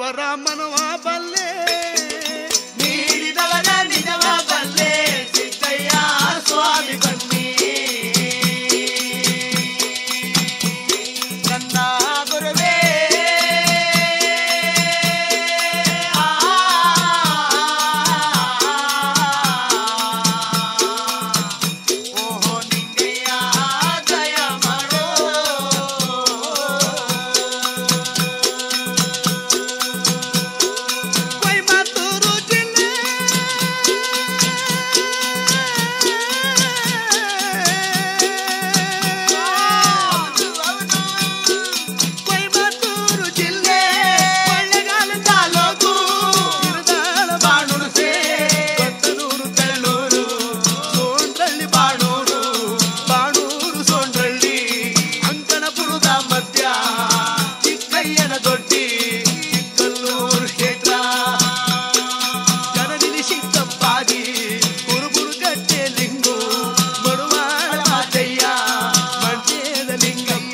ಅವರ ಮನವ ಬಲ್ಲೆ ನೀಡಿದವರ ನಿಜವ ಬಲ್ಲೆ ಸಿದ್ದಯ್ಯ ಸ್ವಾಮಿ ಬನ್ನಿ ನನ್ನ ಗುರುವೇ ಓಹೋ ನಿಂಗಯ್ಯ ದಯ ಮಾಡೋ ಕೊಯಮತ್ತೂರು ಜಿಲ್ಲೆ ಕೊಯಮತ್ತೂರು ಜಿಲ್ಲೆ ಕೊಳ್ಳೆಗಾಲ ತಾಲೂಕು ತಿರುಗಾಳ ಬಾಣೂರು ಸೇ ಕೊತ್ತನೂರು ಕಳ್ಳೂರು ಸೋಂಡ್ರಳ್ಳಿ ಬಾಣೂರು ಬಾಣೂರು ಸೋಂಡ್ರಳ್ಳಿ ಅಂಕಣಪುರದ ಮಧ್ಯ ಚಿಕ್ಕಯ್ಯನ ದೊಡ್ಡಿ ಚಿಕ್ಕಲ್ಲೂರು ಕ್ಷೇತ್ರ ಜನನಿಧಿ ಸಿದ್ದಪ್ಪಾಗಿ ಕುರುಬುರು ಗಟ್ಟೆ ಲಿಂಗು ಬಡುವಾಳ ಮಾತಯ್ಯ ಮಂಡ್ಯದ ಲಿಂಗಯ್ಯ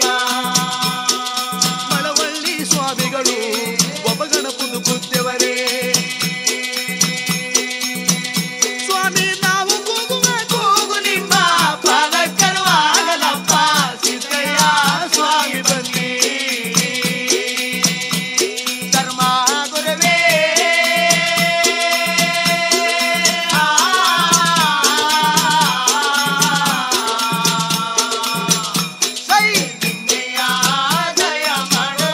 ಮಳವಳ್ಳಿ ಸ್ವಾಮಿಗಳು ಒಬ್ಬಗಣಪುದು ಬುದ್ಧವರೇ ಸ್ವಾಮಿ ನಾವು ಕೂಗುವ ಕೂಗು ನಿಮ್ಮ ಪಾದಕ್ಕರುವಾಗಲಪ್ಪ ಸಿದ್ದಯ್ಯ ಸ್ವಾಮಿ ಬನ್ನಿ ಧರ್ಮ ಗುರುವೇ ಸೈ ನಿಂಗೆಯ ದಯ ಮಾಡೋ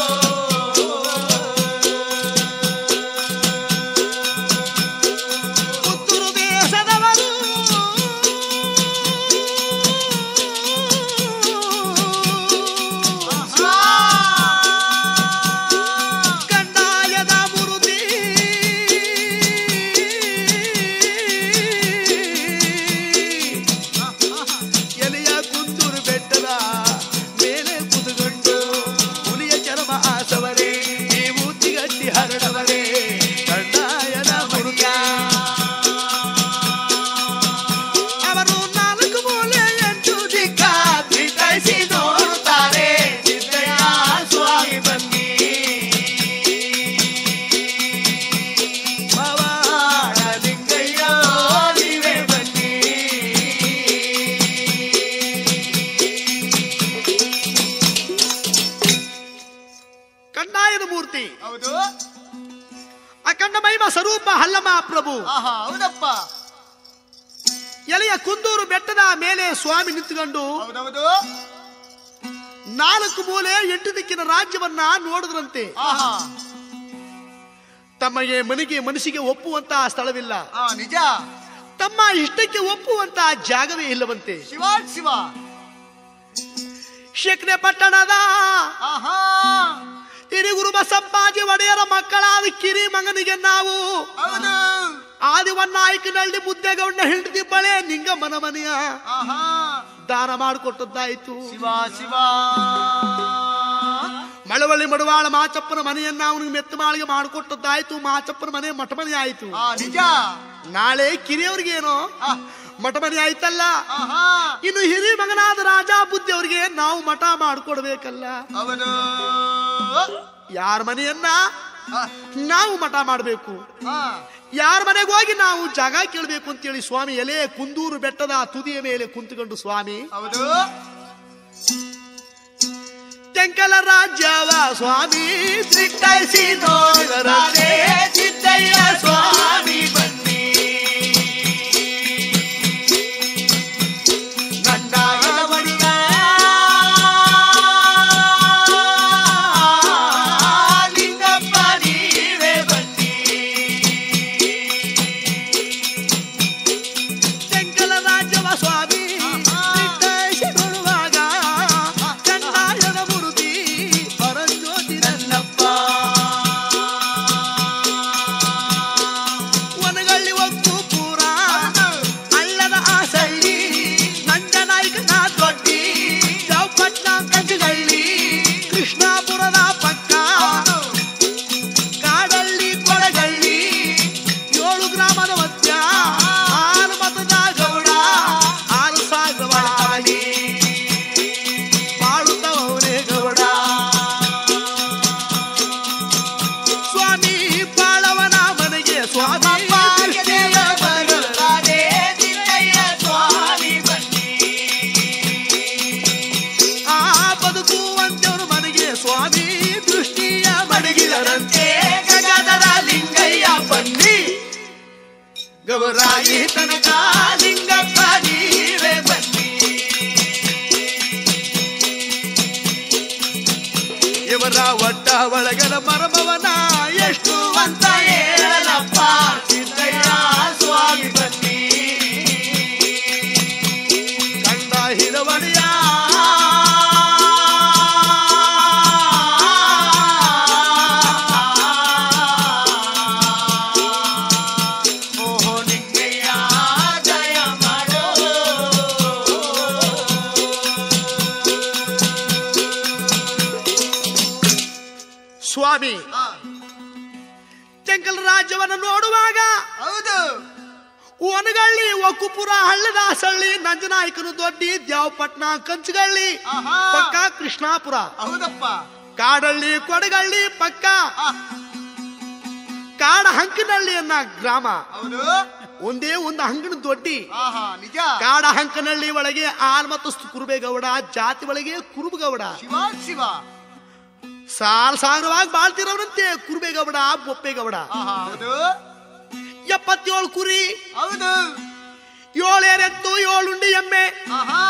ಪುತ್ತೂರು ದೇಶದವರು ಕಂದಾಯದ ಮುರುದಿ ಎಲೆಯ ಕುಂದೂರು ಬೆಟ್ಟದ ಮೇಲೆ ಕುದುಗೊಂಡು ಹುಲಿಯ ಚರ್ಮ ಆಸವರೇ ನೀವು ತಿಗಟ್ಟಿ ಹರಡವರೇ ಕಂದಾಯದ ಮುರುಗ ಅವರು ನಾಲ್ಕು ಮೂಲೆ ಎಂಟು ದಿಕ್ಕ ತ್ರಿಕಳಿಸಿ ನೋಡುತ್ತಾರೆ ಸಿದ್ದಯ್ಯ ಸ್ವಾಮಿ ಬನ್ನಿ ಪವಾಡ ಲಿಂಗಯ್ಯ ನೀವೇ ಬನ್ನಿ ಕಂದಾಯದ ಮೂರ್ತಿ ಹೌದು ಅಖಂಡ ಮಹಿಮ ಸ್ವರೂಪ ಹಲ್ಲಮ ಪ್ರಭು ಆಹಾ ಹೌದಪ್ಪ ಎಲೆಯ ಕುಂದೂರು ಬೆಟ್ಟದ ಮೇಲೆ ಸ್ವಾಮಿ ನಿಂತುಕೊಂಡು ಹೌದೌದು ನಾಲ್ಕು ಮೂಲೆ ಎಂಟು ದಿಕ್ಕಿನ ರಾಜ್ಯವನ್ನ ನೋಡಿದ್ರಂತೆ ಆಹಾ ತಮಗೆ ಮನೆಗೆ ಮನಸ್ಸಿಗೆ ಒಪ್ಪುವಂತಹ ಸ್ಥಳವಿಲ್ಲ ಆ ನಿಜ ತಮ್ಮ ಇಷ್ಟಕ್ಕೆ ಒಪ್ಪುವಂತಹ ಜಾಗವೇ ಇಲ್ಲವಂತೆ ಶಿವ ಶಿವ ಶಕ್ನೆ ಪಟ್ಟಣದ ಆಹಾ ಹಿರಿಗುರು ಬಸಪ್ಪಾಜಿ ಒಡೆಯರ ಮಕ್ಕಳಾದ ಕಿರಿ ಮಗನಿಗೆ ನಾವು ಹೌದು ಆದಿವನ್ನಾಯ್ಕನಹಳ್ಳಿ ಮುದ್ದೆಗೌಡನ ಹೆಂಡತಿ ಬಳೆ ನಿಂಗಮ್ಮನ ಮನೆಯ ಆಹಾ ದಾನ ಮಾಡಿಕೊಟ್ಟದ್ದಾಯ್ತು ಶಿವ ಶಿವ ಮಳವಳ್ಳಿ ಮಡವಾಳ ಮಾಚಪ್ಪನ ಮನೆಯನ್ನ ಅವನಿಗೆ ಮೆತ್ತ ಮಾಳಿಗೆ ಮಾಡಿಕೊಟ್ಟದ್ದಾಯ್ತು ಮಾಚಪ್ಪನ ಮನೆ ಮಠ ಮನೆ ಆಯ್ತು ಆ ನಿಜ ನಾಳೆ ಕಿರಿಯವ್ರಿಗೇನೋ ಆ, ಮಠ ಮನೆ ಆಯ್ತಲ್ಲ ಆಹಾ ಇನ್ನು ಹಿರಿ ಮಗನಾದ ರಾಜ ಬುದ್ಧಿ ಅವ್ರಿಗೆ ನಾವು ಮಠ ಮಾಡ್ಕೊಡ್ಬೇಕಲ್ಲ ಹೌದು ಯಾರ ಮನೆಯನ್ನ ಆ, ನಾವು ಮಠ ಮಾಡ್ಬೇಕು ಆ, ಯಾರ ಮನೆಗೆ ಹೋಗಿ ನಾವು ಜಾಗ ಕೇಳಬೇಕು ಅಂತೇಳಿ ಸ್ವಾಮಿ ಎಲೆ ಕುಂದೂರು ಬೆಟ್ಟದ ತುದಿಯ ಮೇಲೆ ಕುಂತುಕೊಂಡು ಸ್ವಾಮಿ ಹೌದು ತೆಂಕಲ ರಾಜ್ಯವ ಸ್ವಾಮಿ ಸಿದ್ದೈಸಿ ನೋಡಿದರೆ ಸಿದ್ದಯ್ಯ ಸ್ವಾಮಿ ಬನ್ನಿ ನನ್ನ ಎಡವಡಿಗ ಲಿಂಗಪ್ಪ ನೀವೇ ಬನ್ನಿ ತೆಂಕಲ ರಾಜ್ಯವ ಸ್ವಾಮಿ ಸಿದ್ದೈಸಿ ನೋಡುವಾಗ ಕಂದಾಯದ ಮುರುದಿ ಪರಂಜ್ಯೋತಿ ನನ್ನಪ್ಪ ಸ್ವಾಮಿ ಆ, ಚೆಂಕಲ್ ರಾಜ್ಯವನ್ನ ನೋಡುವಾಗ ಹೌದು ಒನಗಳ್ಳಿ ಒಕ್ಕುಪುರ ಹಳ್ಳದಾಸಳ್ಳಿ ನಂಜನಾಯಕನು ದೊಡ್ಡಿ ದ್ಯಾವಪಟ್ನ ಕಂಚಗಳ್ಳಿ ಆಹಾ. ಪಕ್ಕ ಕೃಷ್ಣಾಪುರ ಹೌದಪ್ಪ ಕಾಡಳ್ಳಿ ಕೊಡಗಳ್ಳಿ ಪಕ್ಕ ಆ, ಕಾಡ ಹಂಕನಹಳ್ಳಿ ಅನ್ನ ಗ್ರಾಮ ಹೌದು ಒಂದೇ ಒಂದು ಹಂಗನ ದೊಡ್ಡಿ ಆಹಾ ನಿಜ ಕಾಡ ಹಂಕನಹಳ್ಳಿ ಒಳಗೆ ಆಲ್ಮತಸ್ತು ಕುರುಬೇಗೌಡ ಜಾತಿ ಒಳಗೆ ಕುರುಬಗೌಡ ಶಿವ ಶಿವ ಸಾಲ್ ಸಾಗರವಾಗಿ ಬಾಳ್ತಿರೋರಂತೆ ಕುರುಬೇಗೌಡ ಬೊಪ್ಪೇಗೌಡ ಆಹಾ ಹೌದು ಎಪ್ಪತ್ತೇಳು ಕುರಿ ಹೌದು ಏಳು ಎರೆತ್ತು ಏಳು ಉಂಡಿ ಎಮ್ಮೆ ಆಹಾ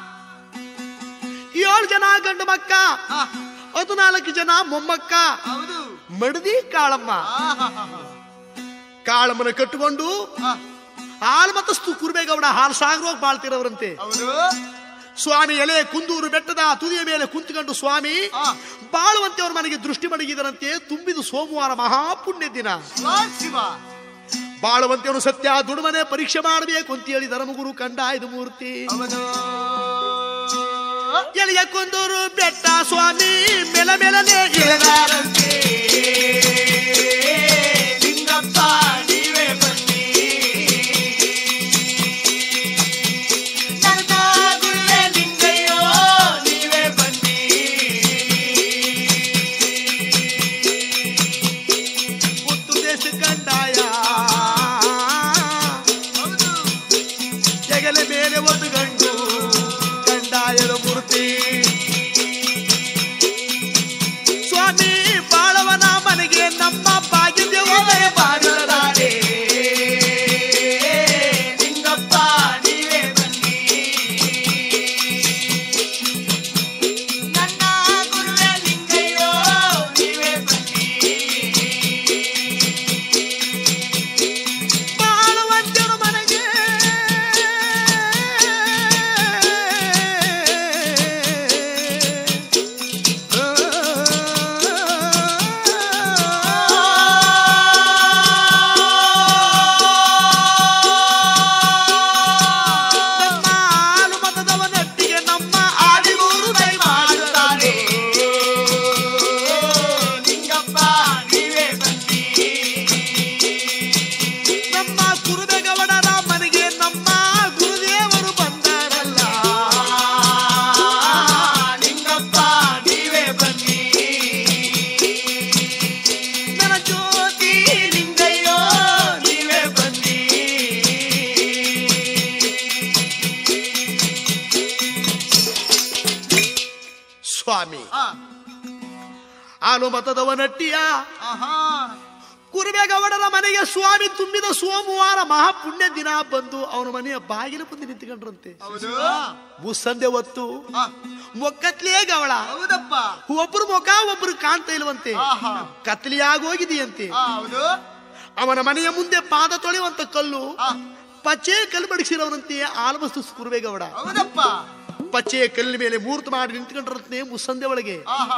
ಏಳು ಜನ ಗಂಡು ಮಕ್ಕ ಆ, ಹದಿನಾಲ್ಕು ಜನ ಮೊಮ್ಮಕ್ಕ ಹೌದು ಮಡದಿ ಕಾಳಮ್ಮ ಆಹಾ ಕಾಳಮ್ಮನ ಕಟ್ಟಿಕೊಂಡು ಆ, ಹಾಲು ಮತಸ್ತು ಕುರುಬೇಗೌಡ ಹಾಲು ಸಾಗರವಾಗಿ ಬಾಳ್ತಿರೋರಂತೆ ಹೌದು ಸ್ವಾಮಿ ಎಲೆ ಕುಂದೂರು ಬೆಟ್ಟದ ತುದಿಯ ಮೇಲೆ ಕುಂತ್ಕೊಂಡು ಸ್ವಾಮಿ ಆ. ಬಾಳುವಂತೆ ಅವ್ರ ಮನೆಗೆ ದೃಷ್ಟಿ ಮಡಗಿದರಂತೆ ತುಂಬಿದು ಸೋಮವಾರ ಮಹಾಪುಣ್ಯ ದಿನ ಶಿವ ಶಿವ ಬಾಳುವಂತೆಯವನು ಸತ್ಯ ದುಡುಮನೆ ಪರೀಕ್ಷೆ ಮಾಡಬೇಕು ಅಂತ ಹೇಳಿ ಧರ್ಮಗುರು ಕಂಡ ಇದು ಮೂರ್ತಿ ಹೌದು ಎಲೆಯ ಕುಂದೂರು ಬೆಟ್ಟ ಸ್ವಾಮಿ ಮೆಲ ಮೆಲನೆ ಇಳದಾರಂತೆ ಲಿಂಗಪ್ಪ ನೀವೇ ಬನ್ನಿ ನನ್ನ ಗುರುವೆ ಲಿಂಗಯ್ಯೋ ನೀವೇ ಬನ್ನಿ ಮುತ್ತು ದೇಶ ಕಂಡಾಯ ಹೌದು ಹೆಗಲ ಮೇಲೆ ಒಂದು ಗಂಡು ಕಂಡಾಯದ ಮೂರ್ತಿ ಸ್ವಾಮಿ ಬಾಳವನ ಮನೆಗೆ ನಮ್ಮ ಭಾಗ್ಯದ ಉದಯ ಬಾರಲಾರೆ ಲಿಂಗಪ್ಪ ನೀವೇ ಬನ್ನಿ ನನ್ನ ಗುರುವೆ ಲಿಂಗಯ್ಯೋ ನೀವೇ ಬನ್ನಿ ಬಾಳುವಂತನ ಮನೆಗೆ ನಮ್ಮ ಆಲುಮತದವನೊಟ್ಟಿಗೆ ನಮ್ಮ ಆದಿಗೂರು ದಯ ಮಾಡುತ್ತಾರೆ ಲಿಂಗಪ್ಪ ನೀವೇ ಬನ್ನಿ ನಮ್ಮ ಕುರುಬೆಗೌಡರ ಮನೆಗೆ ನಮ್ಮ ಗುರುದೇವರು ಬಂದಾರಲ್ಲ ಲಿಂಗಪ್ಪ ನೀವೇ ಬನ್ನಿ ನನ್ನ ಜ್ಯೋತಿ ಲಿಂಗಯ್ಯೋ ನೀವೇ ಬನ್ನಿ ಸ್ವಾಮಿ ಆ, ಆಲುಮತದವನಟ್ಟಿಯ ಆಹಾ ಕುರುಬೆಗೌಡರ ಮನೆಗೆ ಸ್ವಾಮಿ ತುಂಬಿದ ಸೋಮವಾರ ಮಹಾಪುಣ್ಯ ದಿನ ಬಂದು ಅವನ ಮನೆಯ ಬಾಗಿಲ ಮುಂದೆ ನಿಂತ್ಕೊಂಡ್ರಂತೆ ಹೌದು ಮುಸ್ಸಂದೆ ಹೊತ್ತು ಆ, ಮೊಕ್ಕತ್ಲೇ ಗವಳ ಹೌದಪ್ಪ ಒಬ್ರು ಮುಖ ಒಬ್ರು ಕಾಣ್ತಾ ಇಲ್ವಂತೆ ಆಹಾ ಕತ್ಲಿಯಾಗೋಗಿದೆಯಂತೆ ಆ, ಹೌದು ಅವನ ಮನೆಯ ಮುಂದೆ ಪಾದ ತೊಳೆಯುವಂತ ಕಲ್ಲು ಆ, ಪಚ್ಚೆ ಕಲ್ಲು ಬಡಿಸಿರೋನಂತೆ ಆಲ್ಮಸ್ತು ಕುರುಬೇಗೌಡ ಹೌದಪ್ಪ ಪಚ್ಚೆ ಕಲ್ಲಿನ ಮೇಲೆ ಮೂರ್ತ ಮಾಡಿ ನಿಂತ್ಕೊಂಡ್ರಂತೆ ಮುಸ್ಸಂದೆ ಒಳಗೆ ಆಹಾ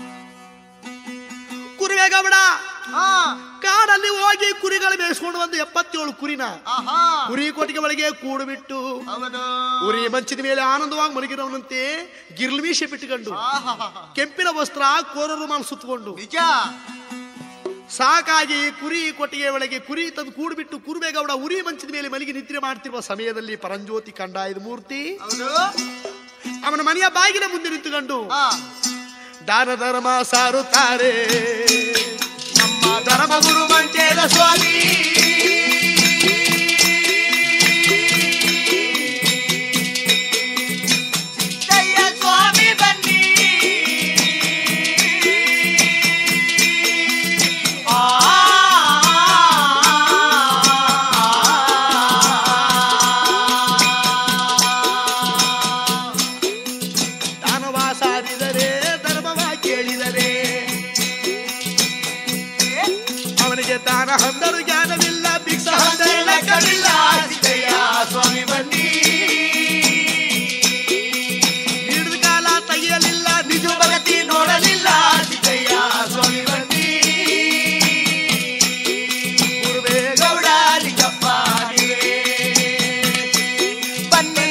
ಕುರುಬೇಗೌಡ ಆ, ಕಾಡಲ್ಲಿ ಹೋಗಿ ಕುರಿಗಳ ಮೇಯಿಸ್ಕೊಂಡು ಬಂದು ಎಪ್ಪತ್ತೇಳು ಕುರಿನ ಆಹಾ ಕುರಿ ಕೊಟ್ಟಿಗೆ ಒಳಗೆ ಕೂಡು ಬಿಟ್ಟು ಹೌದು ಕುರಿ ಮಂಚಿನ ಮೇಲೆ ಆನಂದವಾಗಿ ಮಲಗಿರೋನಂತೆ ಗಿರ್ಲ್ಮೀಶೆ ಬಿಟ್ಟುಕೊಂಡು ಆಹಾ ಕೆಂಪಿನ ವಸ್ತ್ರ ಕೋರ ರುಮಾಲ್ ಸುತ್ತಕೊಂಡು ನಿಜ ಸಾಕಾಗಿ ಕುರಿ ಕೊಟ್ಟಿಗೆ ಒಳಗೆ ಕುರಿ ತಂದು ಕೂಡು ಬಿಟ್ಟು ಕುರುಬೇಗೌಡ ಉರಿ ಮಂಚಿನ ಮೇಲೆ ಮಲಗಿ ನಿದ್ರೆ ಮಾಡ್ತಿರುವ ಸಮಯದಲ್ಲಿ ಪರಂಜ್ಯೋತಿ ಕಂಡ ಇದು ಮೂರ್ತಿ ಹೌದು ಅವನ ಮನೆಯ ಬಾಗಿಲ ಮುಂದೆ ನಿಂತುಕೊಂಡು ಆ, ದಾನ ಧರ್ಮ ಸಾರುತ್ತಾರೆ ನಮ್ಮ ಧರ್ಮಗುರು ಮಂಟೇದ ಸ್ವಾಮಿ ಜಯ ಸ್ವಾಮಿ ಬನ್ನಿ ಆ ದಾನವ ಸಾರಿದರೆ ಧರ್ಮವ ಕೇಳಿದರೆ ಅವನಿಗೆ ದಾನ ಹಂದರು ಜ್ಞಾನವಿಲ್ಲ ಭಿಕ್ಷ ಹಂದರ ಕಡಿಲ್ಲ ಸಿದ್ದಯ್ಯ ಸ್ವಾಮಿ ಬನ್ನಿ ಹಿಡಿದ ಕಾಲ ತೆಗೆಯಲಿಲ್ಲ ನಿಜ ಭಗತಿ ನೋಡಲಿಲ್ಲ ಸಿದ್ದಯ್ಯ ಸ್ವಾಮಿ ಬನ್ನಿ ಕುರುಬೇಗ ಗೌಡ ಲಿಂಗಪ್ಪ ನೀವೇ ಬನ್ನಿ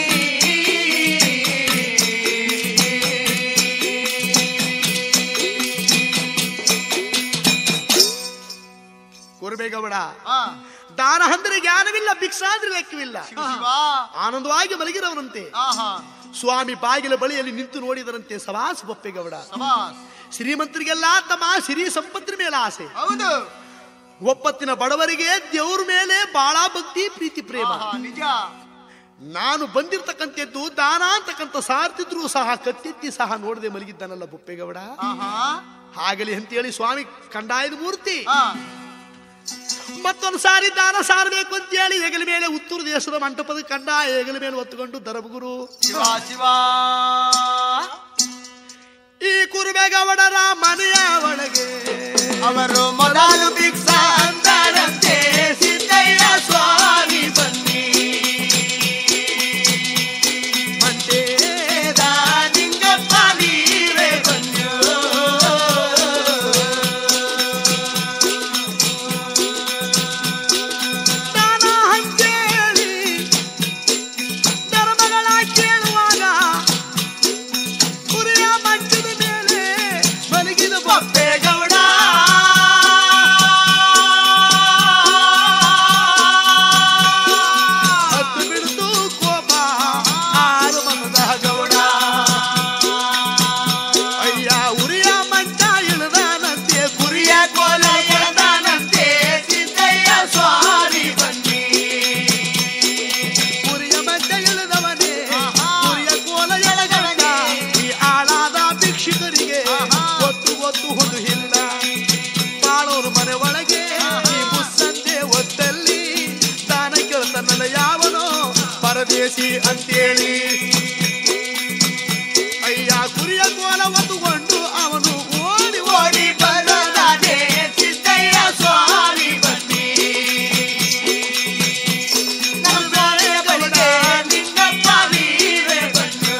ಕೂರ್ಬೇಗೌಡ ಆ, ದಾನ ಅಂದ್ರೆ ಜ್ಞಾನವಿಲ್ಲ ಭಿಕ್ಷಾ ಅಂದ್ರೆ ಲೆಕ್ಕವಿಲ್ಲ ಶಿವ ಶಿವ ಆನಂದವಾಗಿ ಮಲಗಿರವರಂತೆ ಆಹಾ ಸ್ವಾಮಿ ಬಾಗಿಲ ಬಳಿಯಲ್ಲಿ ನಿಂತು ನೋಡಿದರಂತೆ ಸವಾಸ್ ಬೊಪ್ಪೆಗೌಡ ಸಬಾಸ್ ಶ್ರೀಮಂತರಿಗೆಲ್ಲ ತಮ್ಮ ಸಿರಿ ಸಂಪತ್ತಿನ ಮೇಲೆ ಆಸೆ ಹೌದು ಒಪ್ಪತ್ತಿನ ಬಡವರಿಗೆ ದೇವ್ರ ಮೇಲೆ ಬಹಳ ಭಕ್ತಿ ಪ್ರೀತಿ ಪ್ರೇಮ ಆಹಾ ನಿಜ ನಾನು ಬಂದಿರ್ತಕ್ಕಂಥದ್ದು ದಾನ ಅಂತಕ್ಕಂಥ ಸಾರ್ತಿದ್ರು ಸಹ ಕತ್ತೆತ್ತಿ ಸಹ ನೋಡದೆ ಮಲಗಿದ್ದಾನಲ್ಲ ಬೊಪ್ಪೆಗೌಡ ಆಹಾ ಆಗಲಿ ಅಂತೇಳಿ ಸ್ವಾಮಿ ಕಂಡಾಯದ ಮೂರ್ತಿ ಆ, ಮತ್ತೊಂದು ಸಾರಿ ದಾನ ಸಾರಬೇಕು ಅಂತೇಳಿ ಹೆಗಲ ಮೇಲೆ ಉತ್ತರ ದೇಶದ ಮಂಟಪದ ಕಂಡ ಹೆಗಲ ಮೇಲೆ ಹೊತ್ತುಕೊಂಡು ಧರ್ಮಗುರು ಶಿವ ಶಿವ ಈ ಕುರುಬೇಗೌಡರ ಮನೆಯ ಒಳಗೆ ಅವರು ಮೊದಲು ಭಿಕ್ಷಾ ಅಂದರಂತೆ ಸಿದ್ದಯ್ಯ ಸ್ವಾಮಿ ಬನ್ನಿ ಮಂಟೇದ ನಿಂಗಪ್ಪ ನೀವೇ ಬಂದು ದಾನ ಅಂತೇಳಿ ಧರ್ಮಗಳ ಕೇಳುವಾಗ ಕುರಿಯ ಮಂಚದ ಮೇಲೆ ಮಲಗಿದ ಬಪ್ಪೇಗೌಡ ಹತ್ತು ಬಿಡ್ತು ಕೋಪ ಆರು ಮನದ ಗೌಡ ಅಯ್ಯ ಉರಿಯ ಮಂಚ ಇಳಿದಾನಂತೆ ಕುರಿಯ ಕುರಿಯ ಕೋಲ ಎಳೆದಾನಂತೆ ಸಿದ್ದಯ್ಯ ಸ್ವಾಮಿ ಬನ್ನಿ ಕುರಿಯ ಮಂಚ ಇಳಿದವನೇ ಆಹಾ. ಕುರಿಯ ಕೋಲ ಎಳಗವನ ಈ ಆಳಾದ ಭಿಕ್ಷುಕರಿಗೆ ಒತ್ತು ಒತ್ತು ಹುದು ಇಲ್ಲ ಬಾಳೋರು ಮನೆ ಒಳಗೆ ಈ ಮುಸ್ಸಂದೆ ಒತ್ತಲ್ಲಿ ತಾನ ಕೇಳ್ತಾನಲ್ಲ ಯಾವನೋ ಪರದೇಶಿ ಅಂತೇಳಿ ಅಯ್ಯ ಕುರಿಯ ಕೋಲ ಒತ್ತುಕೊಂಡು ಅವನು ಓಡಿ ಓಡಿ ಓಡಿ ಬರೋದಾದೆ ಸಿದ್ದಯ್ಯ ಸ್ವಾಮಿ ಬನ್ನಿ ನಮ್ಮ ಬಳಿಗೆ ನಿನ್ನಪ್ಪ ನೀವೇ ಬಂದು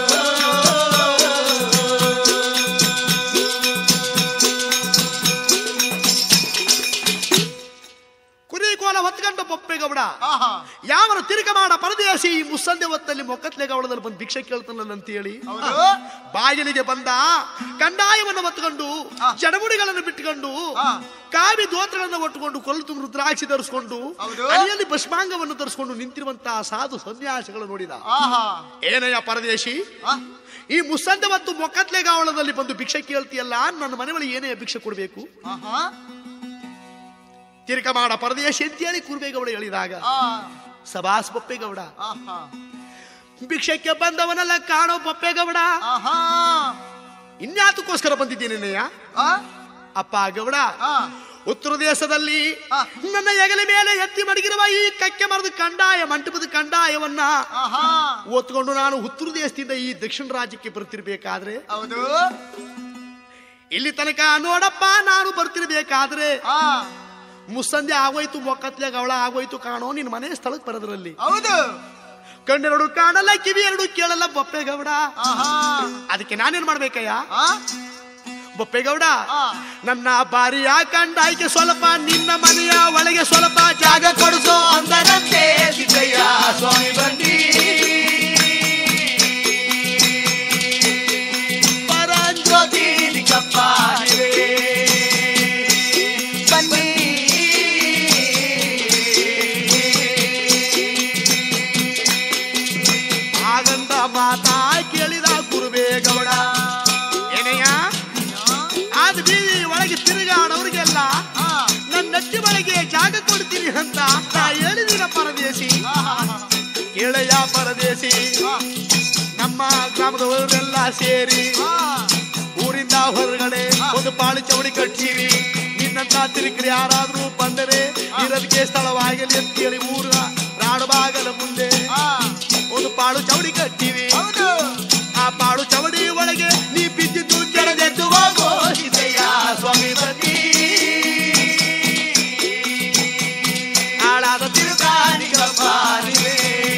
ಕುರಿ ಕೋಲ ಹೊತ್ಕೊಂಡ ಬೊಪ್ಪೆಗೌಡ ಆಹಾ ಯಾವನ ತಿರುಗ ಮಾಡ ಪರದೇಶಿ ಈ ಮುಸ್ಸಂದೆ ಹೊತ್ತಲ್ಲಿ ಮೊಕ್ಕತ್ಲೆ ಗೌಡದಲ್ಲಿ ಬಂದು ಭಿಕ್ಷೆ ಕೇಳ್ತಾನಲ್ಲ ಅಂತೇಳಿ ಹೌದು ಬಾಗಿಲಿಗೆ ಬಂದ ಕಂದಾಯವನ್ನು ಹೊತ್ತುಕೊಂಡು ಆ. ಜಡಗುಡಿಗಳನ್ನು ಬಿಟ್ಟುಕೊಂಡು ಆ. ಕಾವಿ ದೋತ್ರಗಳನ್ನು ಒಟ್ಟುಕೊಂಡು ಕೊಲ್ಲು ತುಂಬ ರುದ್ರಾಕ್ಷಿ ಧರಿಸಿಕೊಂಡು ಹೌದು. ಅಡಿಯಲ್ಲಿ ಭಸ್ಮಾಂಗವನ್ನು ಧರಿಸಿಕೊಂಡು ನಿಂತಿರುವಂತಹ ಸಾಧು ಸನ್ಯಾಸಿಗಳು ನೋಡಿದ ಆಹಾ ಏನಯ್ಯ ಪರದೇಶಿ ಆ, ಈ ಮುಸ್ಸಂದೆ ಮತ್ತು ಮೊಕ್ಕತ್ಲೆ ಗಾವಳದಲ್ಲಿ ಬಂದು ಭಿಕ್ಷೆ ಕೇಳ್ತೀಯಲ್ಲ ನನ್ನ ಮನೆ ಬಳಿ ಏನೇ ಭಿಕ್ಷೆ ಕೊಡಬೇಕು ಆಹಾ ತಿರುಗ ಮಾಡ ಪರದೇಶಿ ಅಂತೇಳಿ ಕುರುಬೇಗೌಡ ಹೇಳಿದಾಗ ಆ, ಸಭಾಸ್ ಬೊಪ್ಪೇಗೌಡ ಆಹಾ ಭಿಕ್ಷಕ್ಕೆ ಬಂದವನೆಲ್ಲ ಕಾಣೋ ಬೊಪ್ಪೇಗೌಡ ಆಹಾ ಇನ್ಯಾತಕ್ಕೋಸ್ಕರ ಬಂದಿದ್ದೀನಯ್ಯ ಆ, ಅಪ್ಪ ಗೌಡ ಆ, ಉತ್ತರ ದೇಶದಲ್ಲಿ ಆ. ನನ್ನ ಹೆಗಲ ಮೇಲೆ ಎತ್ತಿ ಮಡಗಿರುವ ಈ ಕಕ್ಕೆ ಮರದ ಕಂಡಾಯ ಮಂಟಪದ ಕಂಡಾಯವನ್ನ ಆಹಾ ಓದ್ಕೊಂಡು ನಾನು ಉತ್ತರ ದೇಶದಿಂದ ಈ ದಕ್ಷಿಣ ರಾಜ್ಯಕ್ಕೆ ಬರ್ತಿರ್ಬೇಕಾದ್ರೆ ಹೌದು ಇಲ್ಲಿ ತನಕ ನೋಡಪ್ಪ ನಾನು ಬರ್ತಿರ್ಬೇಕಾದ್ರೆ ಆ ಮುಸ್ಸಂಜೆ ಆಗೋಯ್ತು ಮೊಕ್ಕತ್ಲೆ ಗವಳ ಆಗೋಯ್ತು ಕಾಣೋ ನಿನ್ ಮನೆ ಸ್ಥಳಕ್ಕೆ ಬರೋದ್ರಲ್ಲಿ ಹೌದು ಕಣ್ಣೆರಡು ಕಾಣಲ್ಲ ಕಿವಿ ಎರಡು ಕೇಳಲ್ಲ ಬೊಪ್ಪೆಗೌಡ ಆಹಾ ಅದಕ್ಕೆ ನಾನೇನ್ ಮಾಡ್ಬೇಕಯ್ಯ ಆ, ಬೊಪ್ಪೆಗೌಡ ಆ. ನನ್ನ ಬಾರಿಯ ಕಂಡಾಯ್ಕೆ ಸ್ವಲ್ಪ ನಿನ್ನ ಮನೆಯ ಒಳಗೆ ಸ್ವಲ್ಪ ಜಾಗ ಜಾಗ ಕೊಡಿಸೋ ಅಂದರಂತೆ ಸಿದ್ದಯ್ಯ ಸ್ವಾಮಿ ಬನ್ನಿ ಪರಂಜ್ಯೋತಿ ಲಿಂಗಪ್ಪ ನೀವೇ ಬನ್ನಿ ಆಗಂದ ಮಾತಾ ಕೇಳಿದ ಗುರುಬೇಗೌಡ ಏನಯ್ಯ ಆದ ಬೀದಿ ಒಳಗೆ ತಿರುಗಾಡೋರಿಗೆಲ್ಲ ಆ, ನನ್ನ ನಟ್ಟಿ ಒಳಗೆ ಜಾಗ ಕೊಡ್ತೀನಿ ಅಂತ ನಾ ಹೇಳಿದಿನ ಪರದೇಶಿ ಆಹಾ, ಕೇಳಯ್ಯ ಪರದೇಶಿ ಆ, ನಮ್ಮ ಗ್ರಾಮದವರೆಲ್ಲ ಸೇರಿ ಆ, ಊರಿಂದ ಹೊರಗಡೆ ಒಂದು ಪಾಳಿ ಚವಡಿ ಕಟ್ತೀವಿ ನಿನ್ನಂತ ತಿರುಕರು ಯಾರಾದ್ರೂ ಬಂದರೆ ಇರೋದಕ್ಕೆ ಸ್ಥಳವಾಗಲಿ ಅಂತೇಳಿ ಊರ ರಾಡಬಾಗಲ ಮುಂದೆ ಆ, ಒಂದು ಪಾಳು ಚವಡಿ ಕಟ್ತೀವಿ ಹೌದು ಆ ಪಾಳು ಚವಡಿ ಒಳಗೆ ನೀ ಬಿದ್ದಿದ್ದು ಕೆಳಗೆದ್ದು ಹೋಗೋ ಸಿದ್ದಯ್ಯ ಸ್ವಾಮಿ ಬನ್ನಿ ಹಾಳಾದ ತಿರುಗಾನಿಗಪ್ಪ ನೀವೇ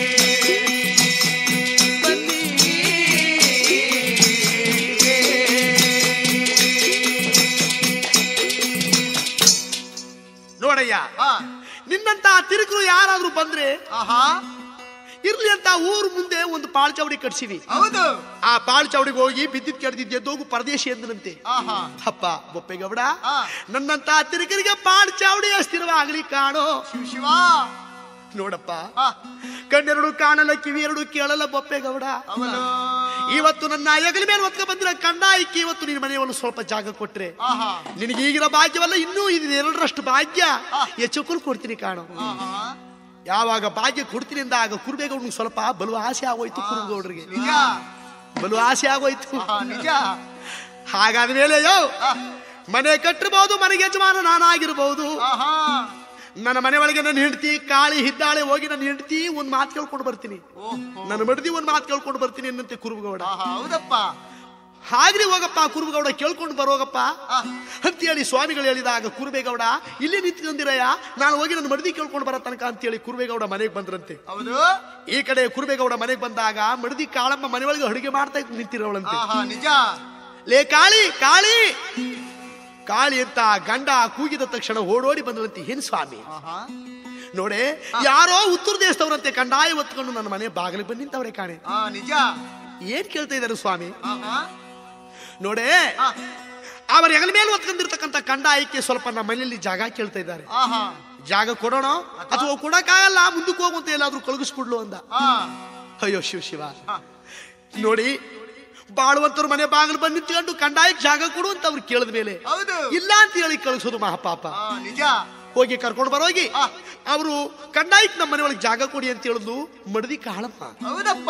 ಬನ್ನಿ ನೋಡಯ್ಯ ಆ, ನಿನ್ನಂತ ತಿರುಕರು ಯಾರಾದ್ರೂ ಬಂದ್ರೆ ಆಹಾ ಇರ್ಲಿ ಅಂತ ಊರ್ ಮುಂದೆ ಒಂದು ಪಾಳು ಚವಡಿ ಕಟ್ಸಿವಿ ಹೌದು ಆ ಪಾಳು ಚವಡಿಗೆ ಹೋಗಿ ಬಿದ್ದಿದ್ ಕೆಡ್ದಿದ್ದು ಎದ್ದೋಗು ಪರದೇಶಿ ಎಂದನಂತೆ ಆಹಾ ಅಪ್ಪ ಬೊಪ್ಪೆಗೌಡ ಆ. ನನ್ನಂತ ತಿರುಕರಿಗೆ ಪಾಳು ಚಾವಡಿ ಸ್ಥಿರವಾಗ ಕಣ್ಣಾಗ್ಲಿ ಕಾಣೋ ಶಿವ ಶಿವ ನೋಡಪ್ಪ ಆ, ಕಣ್ಣೆರಡು ಕಾಣಲ್ಲ ಕಿವಿ ಎರಡು ಕೇಳಲ್ಲ ಬೊಪ್ಪೆಗೌಡ ಅವನು ಇವತ್ತು ನನ್ನ ಹೆಗಲ ಮೇಲೆ ಒತ್ಕ ಬಂದಿರ ಕಂಡಾಯ್ಕೆ ಇವತ್ತು ನಿನ್ನ ಮನೆಯಲ್ಲಿ ಸ್ವಲ್ಪ ಜಾಗ ಕೊಟ್ರೆ ಆಹಾ ನಿನಗೆ ಈಗಿನ ಭಾಗ್ಯವಲ್ಲ ಇನ್ನೂ ಇದು ಎರಡರಷ್ಟು ಭಾಗ್ಯ ಹೆಚ್ಚು ಕೊಡ್ತೀನಿ ಕಾಣೋ ಆಹಾ ಯಾವಾಗ ಭಾಗ್ಯ ಕೊಡ್ತೀನಿ ಅಂದಾಗ ಕುರುಬೇಗೌಡ್ನಿಗೆ ಸ್ವಲ್ಪ ಬಲು ಆಸೆ ಆಗೋಯ್ತು ಕುರುಬೇಗೌಡರಿಗೆ ನಿಜ ಬಲು ಆಸೆ ಆಗೋಯ್ತು ಆಹಾ ನಿಜ ಹಾಗಾದ ಮೇಲೆ ಯೋ ಆ, ಮನೆ ಕಟ್ಟಿರಬಹುದು ಮನೆಗೆ ಯಜಮಾನ ನಾನಾಗಿರ್ಬಹುದು ಆಹಾ ನನ್ನ ಮನೆ ಒಳಗೆ ನನ್ನ ಹೆಂಡತಿ ಕಾಳಿ ಹಿದ್ದಾಳೆ ಹೋಗಿ ನನ್ನ ಹೆಂಡತಿ ಒಂದ್ ಮಾತು ಕೇಳ್ಕೊಂಡು ಬರ್ತೀನಿ ಓಹೋ ನನ್ನ ಮಡದಿ ಒಂದ್ ಮಾತು ಕೇಳ್ಕೊಂಡು ಬರ್ತೀನಿ ಅನ್ನಂತೆ ಕುರುಬಗೌಡ ಆಹಾ ಹೌದಪ್ಪ ಹಾಗ್ರಿ ಹೋಗಪ್ಪ ಕುರುಬಗೌಡ ಕೇಳ್ಕೊಂಡು ಬರೋಗಪ್ಪ ಆ, ಅಂತೇಳಿ ಸ್ವಾಮಿಗಳು ಹೇಳಿದಾಗ ಕುರುಬೇಗೌಡ ಇಲ್ಲಿ ನಿಂತ್ಕೊಂಡಿರಯ್ಯ ನಾನು ಹೋಗಿ ನನ್ನ ಮಡದಿ ಕೇಳ್ಕೊಂಡು ಬರೋ ತನಕ ಅಂತೇಳಿ ಕುರುಬೇಗೌಡ ಮನೆಗೆ ಬಂದ್ರಂತೆ ಹೌದು ಈ ಕಡೆ ಕುರುಬೇಗೌಡ ಮನೆಗೆ ಬಂದಾಗ ಮಡದಿ ಕಾಳಮ್ಮ ಮನೆಯೊಳಗೆ ಅಡುಗೆ ಮಾಡ್ತಾ ಇದ್ದು ನಿಂತಿರೋಳಂತೆ ಆಹಾ ನಿಜ ಲೇ ಕಾಳಿ ಕಾಳಿ ಕಾಳಿ ಅಂತ ಗಂಡ ಕೂಗಿದ ತಕ್ಷಣ ಓಡೋಡಿ ಬಂದಳಂತೆ ಏನ್ ಸ್ವಾಮಿ ಆಹಾ ನೋಡೆ ಯಾರೋ ಉತ್ತರ ದೇಶದವರಂತೆ ಕಂಡಾಯ ಹೊತ್ಕೊಂಡು ನನ್ನ ಮನೆ ಬಾಗಿಲಿಗೆ ಬಂದು ನಿಂತವ್ರೆ ಕಾಣೆ ಆ ನಿಜ ಏನ್ ಕೇಳ್ತಾ ಇದ್ದಾರೆ ಸ್ವಾಮಿ ಆಹಾ ನೋಡೆ ಆ, ಅವರ ಹೆಗಲ ಮೇಲೆ ಹೊತ್ಕೊಂಡಿರ್ತಕ್ಕಂಥ ಕಂಡಾಯಕ್ಕೆ ಸ್ವಲ್ಪ ನಮ್ಮ ಮನೆಯಲ್ಲಿ ಜಾಗ ಕೇಳ್ತಾ ಇದ್ದಾರೆ ಆಹಾ ಜಾಗ ಕೊಡೋಣ ಅಥವಾ ಕೊಡಕ್ಕಾಗಲ್ಲ ಮುಂದಕ್ಕೆ ಹೋಗುವಂತ ಎಲ್ಲಾದ್ರೂ ಕಳಗಿಸ್ಬಿಡ್ಲು ಅಂದ ಆ, ಅಯ್ಯೋ ಶಿವ ಶಿವ ಆ, ನೋಡಿ ಬಾಳುವಂತವ್ರ ಮನೆ ಬಾಗಿಲು ಬಂದು ನಿಂತ್ಕೊಂಡು ಕಂಡಾಯಕ್ಕೆ ಜಾಗ ಕೊಡು ಅಂತ ಅವ್ರು ಕೇಳಿದ ಮೇಲೆ ಹೌದು ಇಲ್ಲ ಅಂತ ಹೇಳಿ ಕಳಿಸೋದು ಮಹಾಪಾಪ ಆ, ನಿಜ ಹೋಗಿ ಕರ್ಕೊಂಡು ಬರೋಗಿ ಆ. ಅವರು ಕಂಡಾಯಕ್ಕೆ ನಮ್ಮ ಮನೆ ಒಳಗೆ ಜಾಗ ಕೊಡಿ ಅಂತ ಹೇಳುದು ಮಡದಿ ಕಾಳಮ್ಮ ಹೌದಪ್ಪ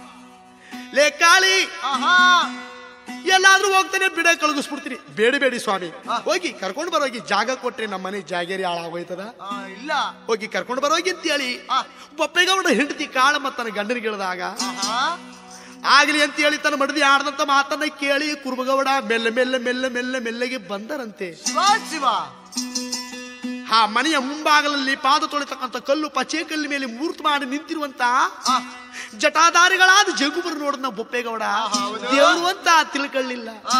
ಲೇ ಕಾಳಿ ಆಹಾ ಎಲ್ಲಾದ್ರೂ ಹೋಗ್ತಾನೆ ಬಿಡ ಕಳಗಿಸ್ಬಿಡ್ತೀನಿ ಬೇಡಿ ಬೇಡಿ ಸ್ವಾಮಿ ಆ. ಹೋಗಿ ಕರ್ಕೊಂಡು ಬರೋಗಿ ಜಾಗ ಕೊಟ್ರೆ ನಮ್ಮ ಮನೆ ಜಾಗೇರಿ ಹಾಳಾಗೋಯ್ತದ ಆ, ಇಲ್ಲ ಹೋಗಿ ಕರ್ಕೊಂಡು ಬರೋಗಿ ಅಂತ ಹೇಳಿ ಆ. ಬೊಪ್ಪೆಗೌಡ ಹೆಂಡತಿ ಕಾಳಮ್ಮ ತನ್ನ ಗಂಡನಿಗೆ ಹೇಳಿದಾಗ ಆಹಾ ಆಗ್ಲಿ ಅಂತ ಹೇಳಿ ತನ್ನ ಮಡದಿ ಆಡದಂತ ಮಾತನ್ನ ಕೇಳಿ ಕುರುಬಗೌಡ ಮೆಲ್ಲ ಮೆಲ್ಲ ಮೆಲ್ಲ ಮೆಲ್ಲ ಮೆಲ್ಲಗೆ ಬಂದರಂತೆ ಶಿವ ಶಿವ ಆ ಮನೆಯ ಮುಂಭಾಗಲಲ್ಲಿ ಪಾದ ತೊಳಿತಕ್ಕಂಥ ಕಲ್ಲು ಪಚೆ ಕಲ್ಲು ಮೇಲೆ ಮೂರ್ತಿ ಮಾಡಿ ನಿಂತಿರುವಂತ ಆ, ಜಟಾಧಾರಿಗಳಾದ ಜಗುಬರು ನೋಡಿದ ಬೊಪ್ಪೇಗೌಡ ಹೌದು. ದೇವರು ಅಂತ ತಿಳ್ಕೊಳ್ಳಿಲ್ಲ ಆ,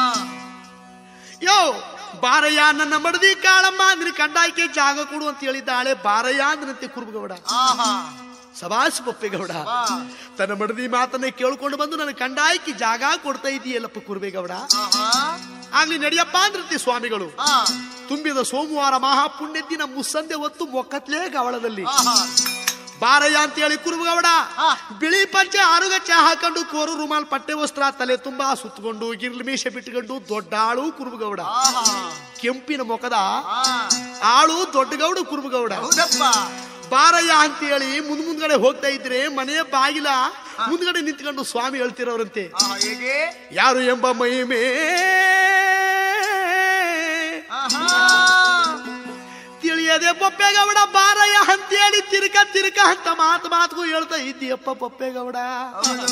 ಯೋ ಬಾರಯ್ಯ ನನ್ನ ಮಡದಿ ಕಾಳಮ್ಮ ನಿನ್ನ ಕಂಡಾಯ್ಕೆ ಜಾಗ ಕೊಡು ಅಂತ ಹೇಳಿದ್ದಾಳೆ ಬಾರಯ್ಯ ಅಂದನಂತೆ ಕುರುಬಗೌಡ ಆಹಾ ಸಭಾಸ್ ಬೊಪ್ಪೇಗೌಡ ವಾ ತನ್ನ ಮಡದಿ ಮಾತನ್ನ ಕೇಳ್ಕೊಂಡು ಬಂದು ನನ್ನ ಕಂಡಾಯ್ಕೆ ಜಾಗ ಕೊಡ್ತಾ ಇದೆಯಲ್ಲಪ್ಪ ಕುರುಬೇಗೌಡ ಆಹಾ ಆಗ್ಲಿ ನಡಿಯಪ್ಪ ಅಂದ್ರಂತೆ ಸ್ವಾಮಿಗಳು ಆ, ತುಂಬಿದ ಸೋಮವಾರ ಮಹಾಪುಣ್ಯ ದಿನ ಮುಸ್ಸಂದೆ ಹೊತ್ತು ಮೊಕ್ಕತ್ಲೇ ಗವಳದಲ್ಲಿ ಆಹಾ ಬಾರಯ್ಯ ಅಂತ ಹೇಳಿ ಕುರುಬಗೌಡ ಆ. ಬಿಳಿ ಪಂಚೆ ಆರುಗಚ್ಚೆ ಹಾಕೊಂಡು ಕೋರು ರುಮಾಲ್ ಪಟ್ಟೆ ವಸ್ತ್ರ ತಲೆ ತುಂಬಾ ಸುತ್ತಕೊಂಡು ಗಿರ್ಲಿ ಮೀಸೆ ಬಿಟ್ಟುಕೊಂಡು ದೊಡ್ಡ ಆಳು ಕುರುಬಗೌಡ ಆಹಾ ಕೆಂಪಿನ ಮುಖದ ಆ, ಆಳು ದೊಡ್ಡಗೌಡ ಕುರುಬಗೌಡ ಹೌದಪ್ಪ ಬಾರಯ್ಯ ಅಂತ ಹೇಳಿ ಮುಂದ್ ಮುಂದ್ಗಡೆ ಹೋಗ್ತಾ ಇದ್ರೆ ಮನೆಯ ಬಾಗಿಲ ಮುಂದ್ಗಡೆ ನಿಂತ್ಕೊಂಡು ಸ್ವಾಮಿ ಹೇಳ್ತಿರೋರಂತೆ ಆಹಾ ಹೇಗೆ ಯಾರು ಎಂಬ ಮಹಿಮೆ ಆಹಾ ತಿಳಿಯದೆ ಬೊಪ್ಪೆಗೌಡ ಬಾರಯ್ಯ ಅಂತೇಳಿ ತಿರ್ಕ ತಿರ್ಕ ಅಂತ ಮಾತು ಮಾತುಗೂ ಹೇಳ್ತಾ ಇದ್ದೀಯಪ್ಪ ಬೊಪ್ಪೆಗೌಡ ಹೌದು.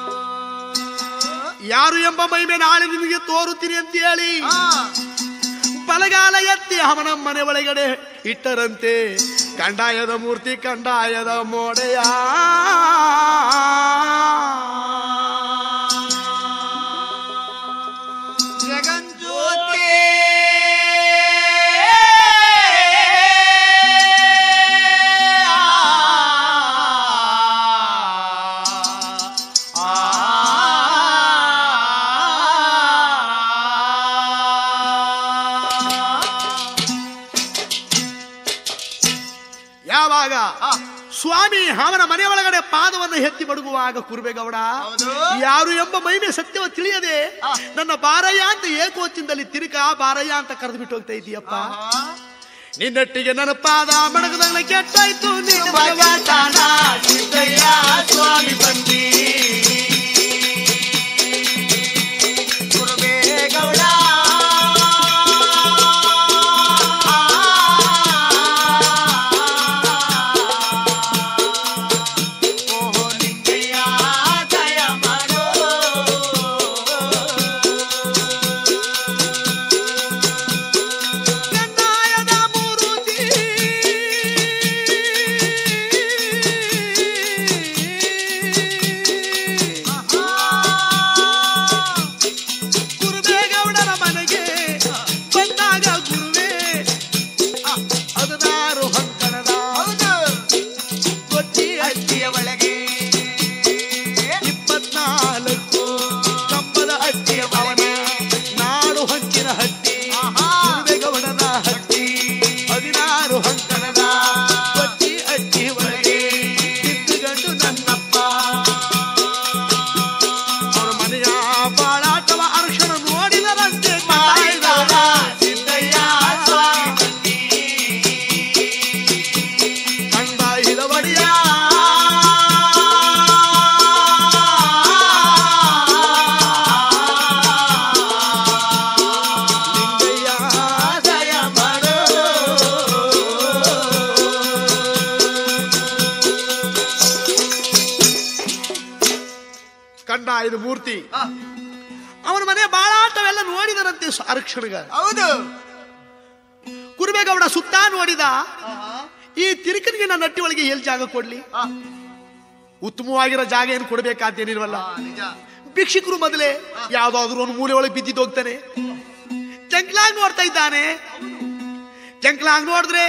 ಯಾರು ಎಂಬ ಮಹಿಮೆ ನಾಳೆ ನಿನಗೆ ತೋರುತ್ತೀನಿ ಅಂತ ಹೇಳಿ ಆ, ಬಲಗಾಲ ಎತ್ತಿ ಅವನ ಮನೆ ಒಳಗಡೆ ಇಟ್ಟರಂತೆ ಕಂಡಾಯದ ಮೂರ್ತಿ ಕಂಡಾಯದ ಮೋಡೆಯ ಜಗಜ್ಯೋತಿ ಯಾವಾಗ ಆ, ಸ್ವಾಮಿ ಅವನ ಮನೆ ಒಳಗಡೆ ಪಾದವನ್ನು ಎತ್ತಿ ಮಡಗುವಾಗ ಕುರುಬೇಗೌಡ ಹೌದು. ಯಾರು ಎಂಬ ಮಹಿಮೆ ಸತ್ಯವ ತಿಳಿಯದೆ ಆ. ನನ್ನ ಬಾರಯ್ಯ ಅಂತ ಏಕೋಚಿಂದಲ್ಲಿ ತಿರುಕ ಬಾರಯ್ಯ ಅಂತ ಕರೆದು ಬಿಟ್ಟು ಹೋಗ್ತಾ ಇದೀಯಪ್ಪ ಆಹಾ. ನಿನ್ನಟ್ಟಿಗೆ ನನ್ನ ಪಾದ ಮಡಗದಾಗ ಕೆಟ್ಟಾಯ್ತು ನಿನ್ನ ಮಗ ಭಗತನ ಸಿದ್ದಯ್ಯ ಸ್ವಾಮಿ ಬಂದಿ ಕುರುಬೇಗೌಡ ಓಹೋ ನಿಂಗೆಯ ದಯ ಮಾಡೋ ಕಂದಾಯದ ಮೂರುತಿ ಕಂಡಾಯದ ಮೂರ್ತಿ ಆ, ಅವನ ಮನೆ ಬಾಳಾಟವೆಲ್ಲ ನೋಡಿದರಂತೆ ಅರಕ್ಷಣಗ ಹೌದು ಕುರುಬೇಗೌಡ ಸುತ್ತ ನೋಡಿದ ಆಹಾ, ಈ ತಿರುಕನಿಗೆ ನನ್ನ ನಟ್ಟಿ ಒಳಗೆ ಎಲ್ಲಿ ಜಾಗ ಕೊಡ್ಲಿ ಆ, ಉತ್ತಮವಾಗಿರೋ ಜಾಗ ಏನು ಕೊಡ್ಬೇಕಾತೇನಿಲ್ವಲ್ಲ ಆ, ನಿಜ ಭಿಕ್ಷುಕರು ಮೊದಲೇ ಯಾವ್ದಾದ್ರು ಒಂದು ಮೂಲೆ ಒಳಗೆ ಬಿದ್ದಿದ್ದು ಹೋಗ್ತಾನೆ ಜಂಕ್ಲಾಗ್ ನೋಡ್ತಾ ಇದ್ದಾನೆ ಜಂಕ್ಲಾಗ್ ನೋಡಿದ್ರೆ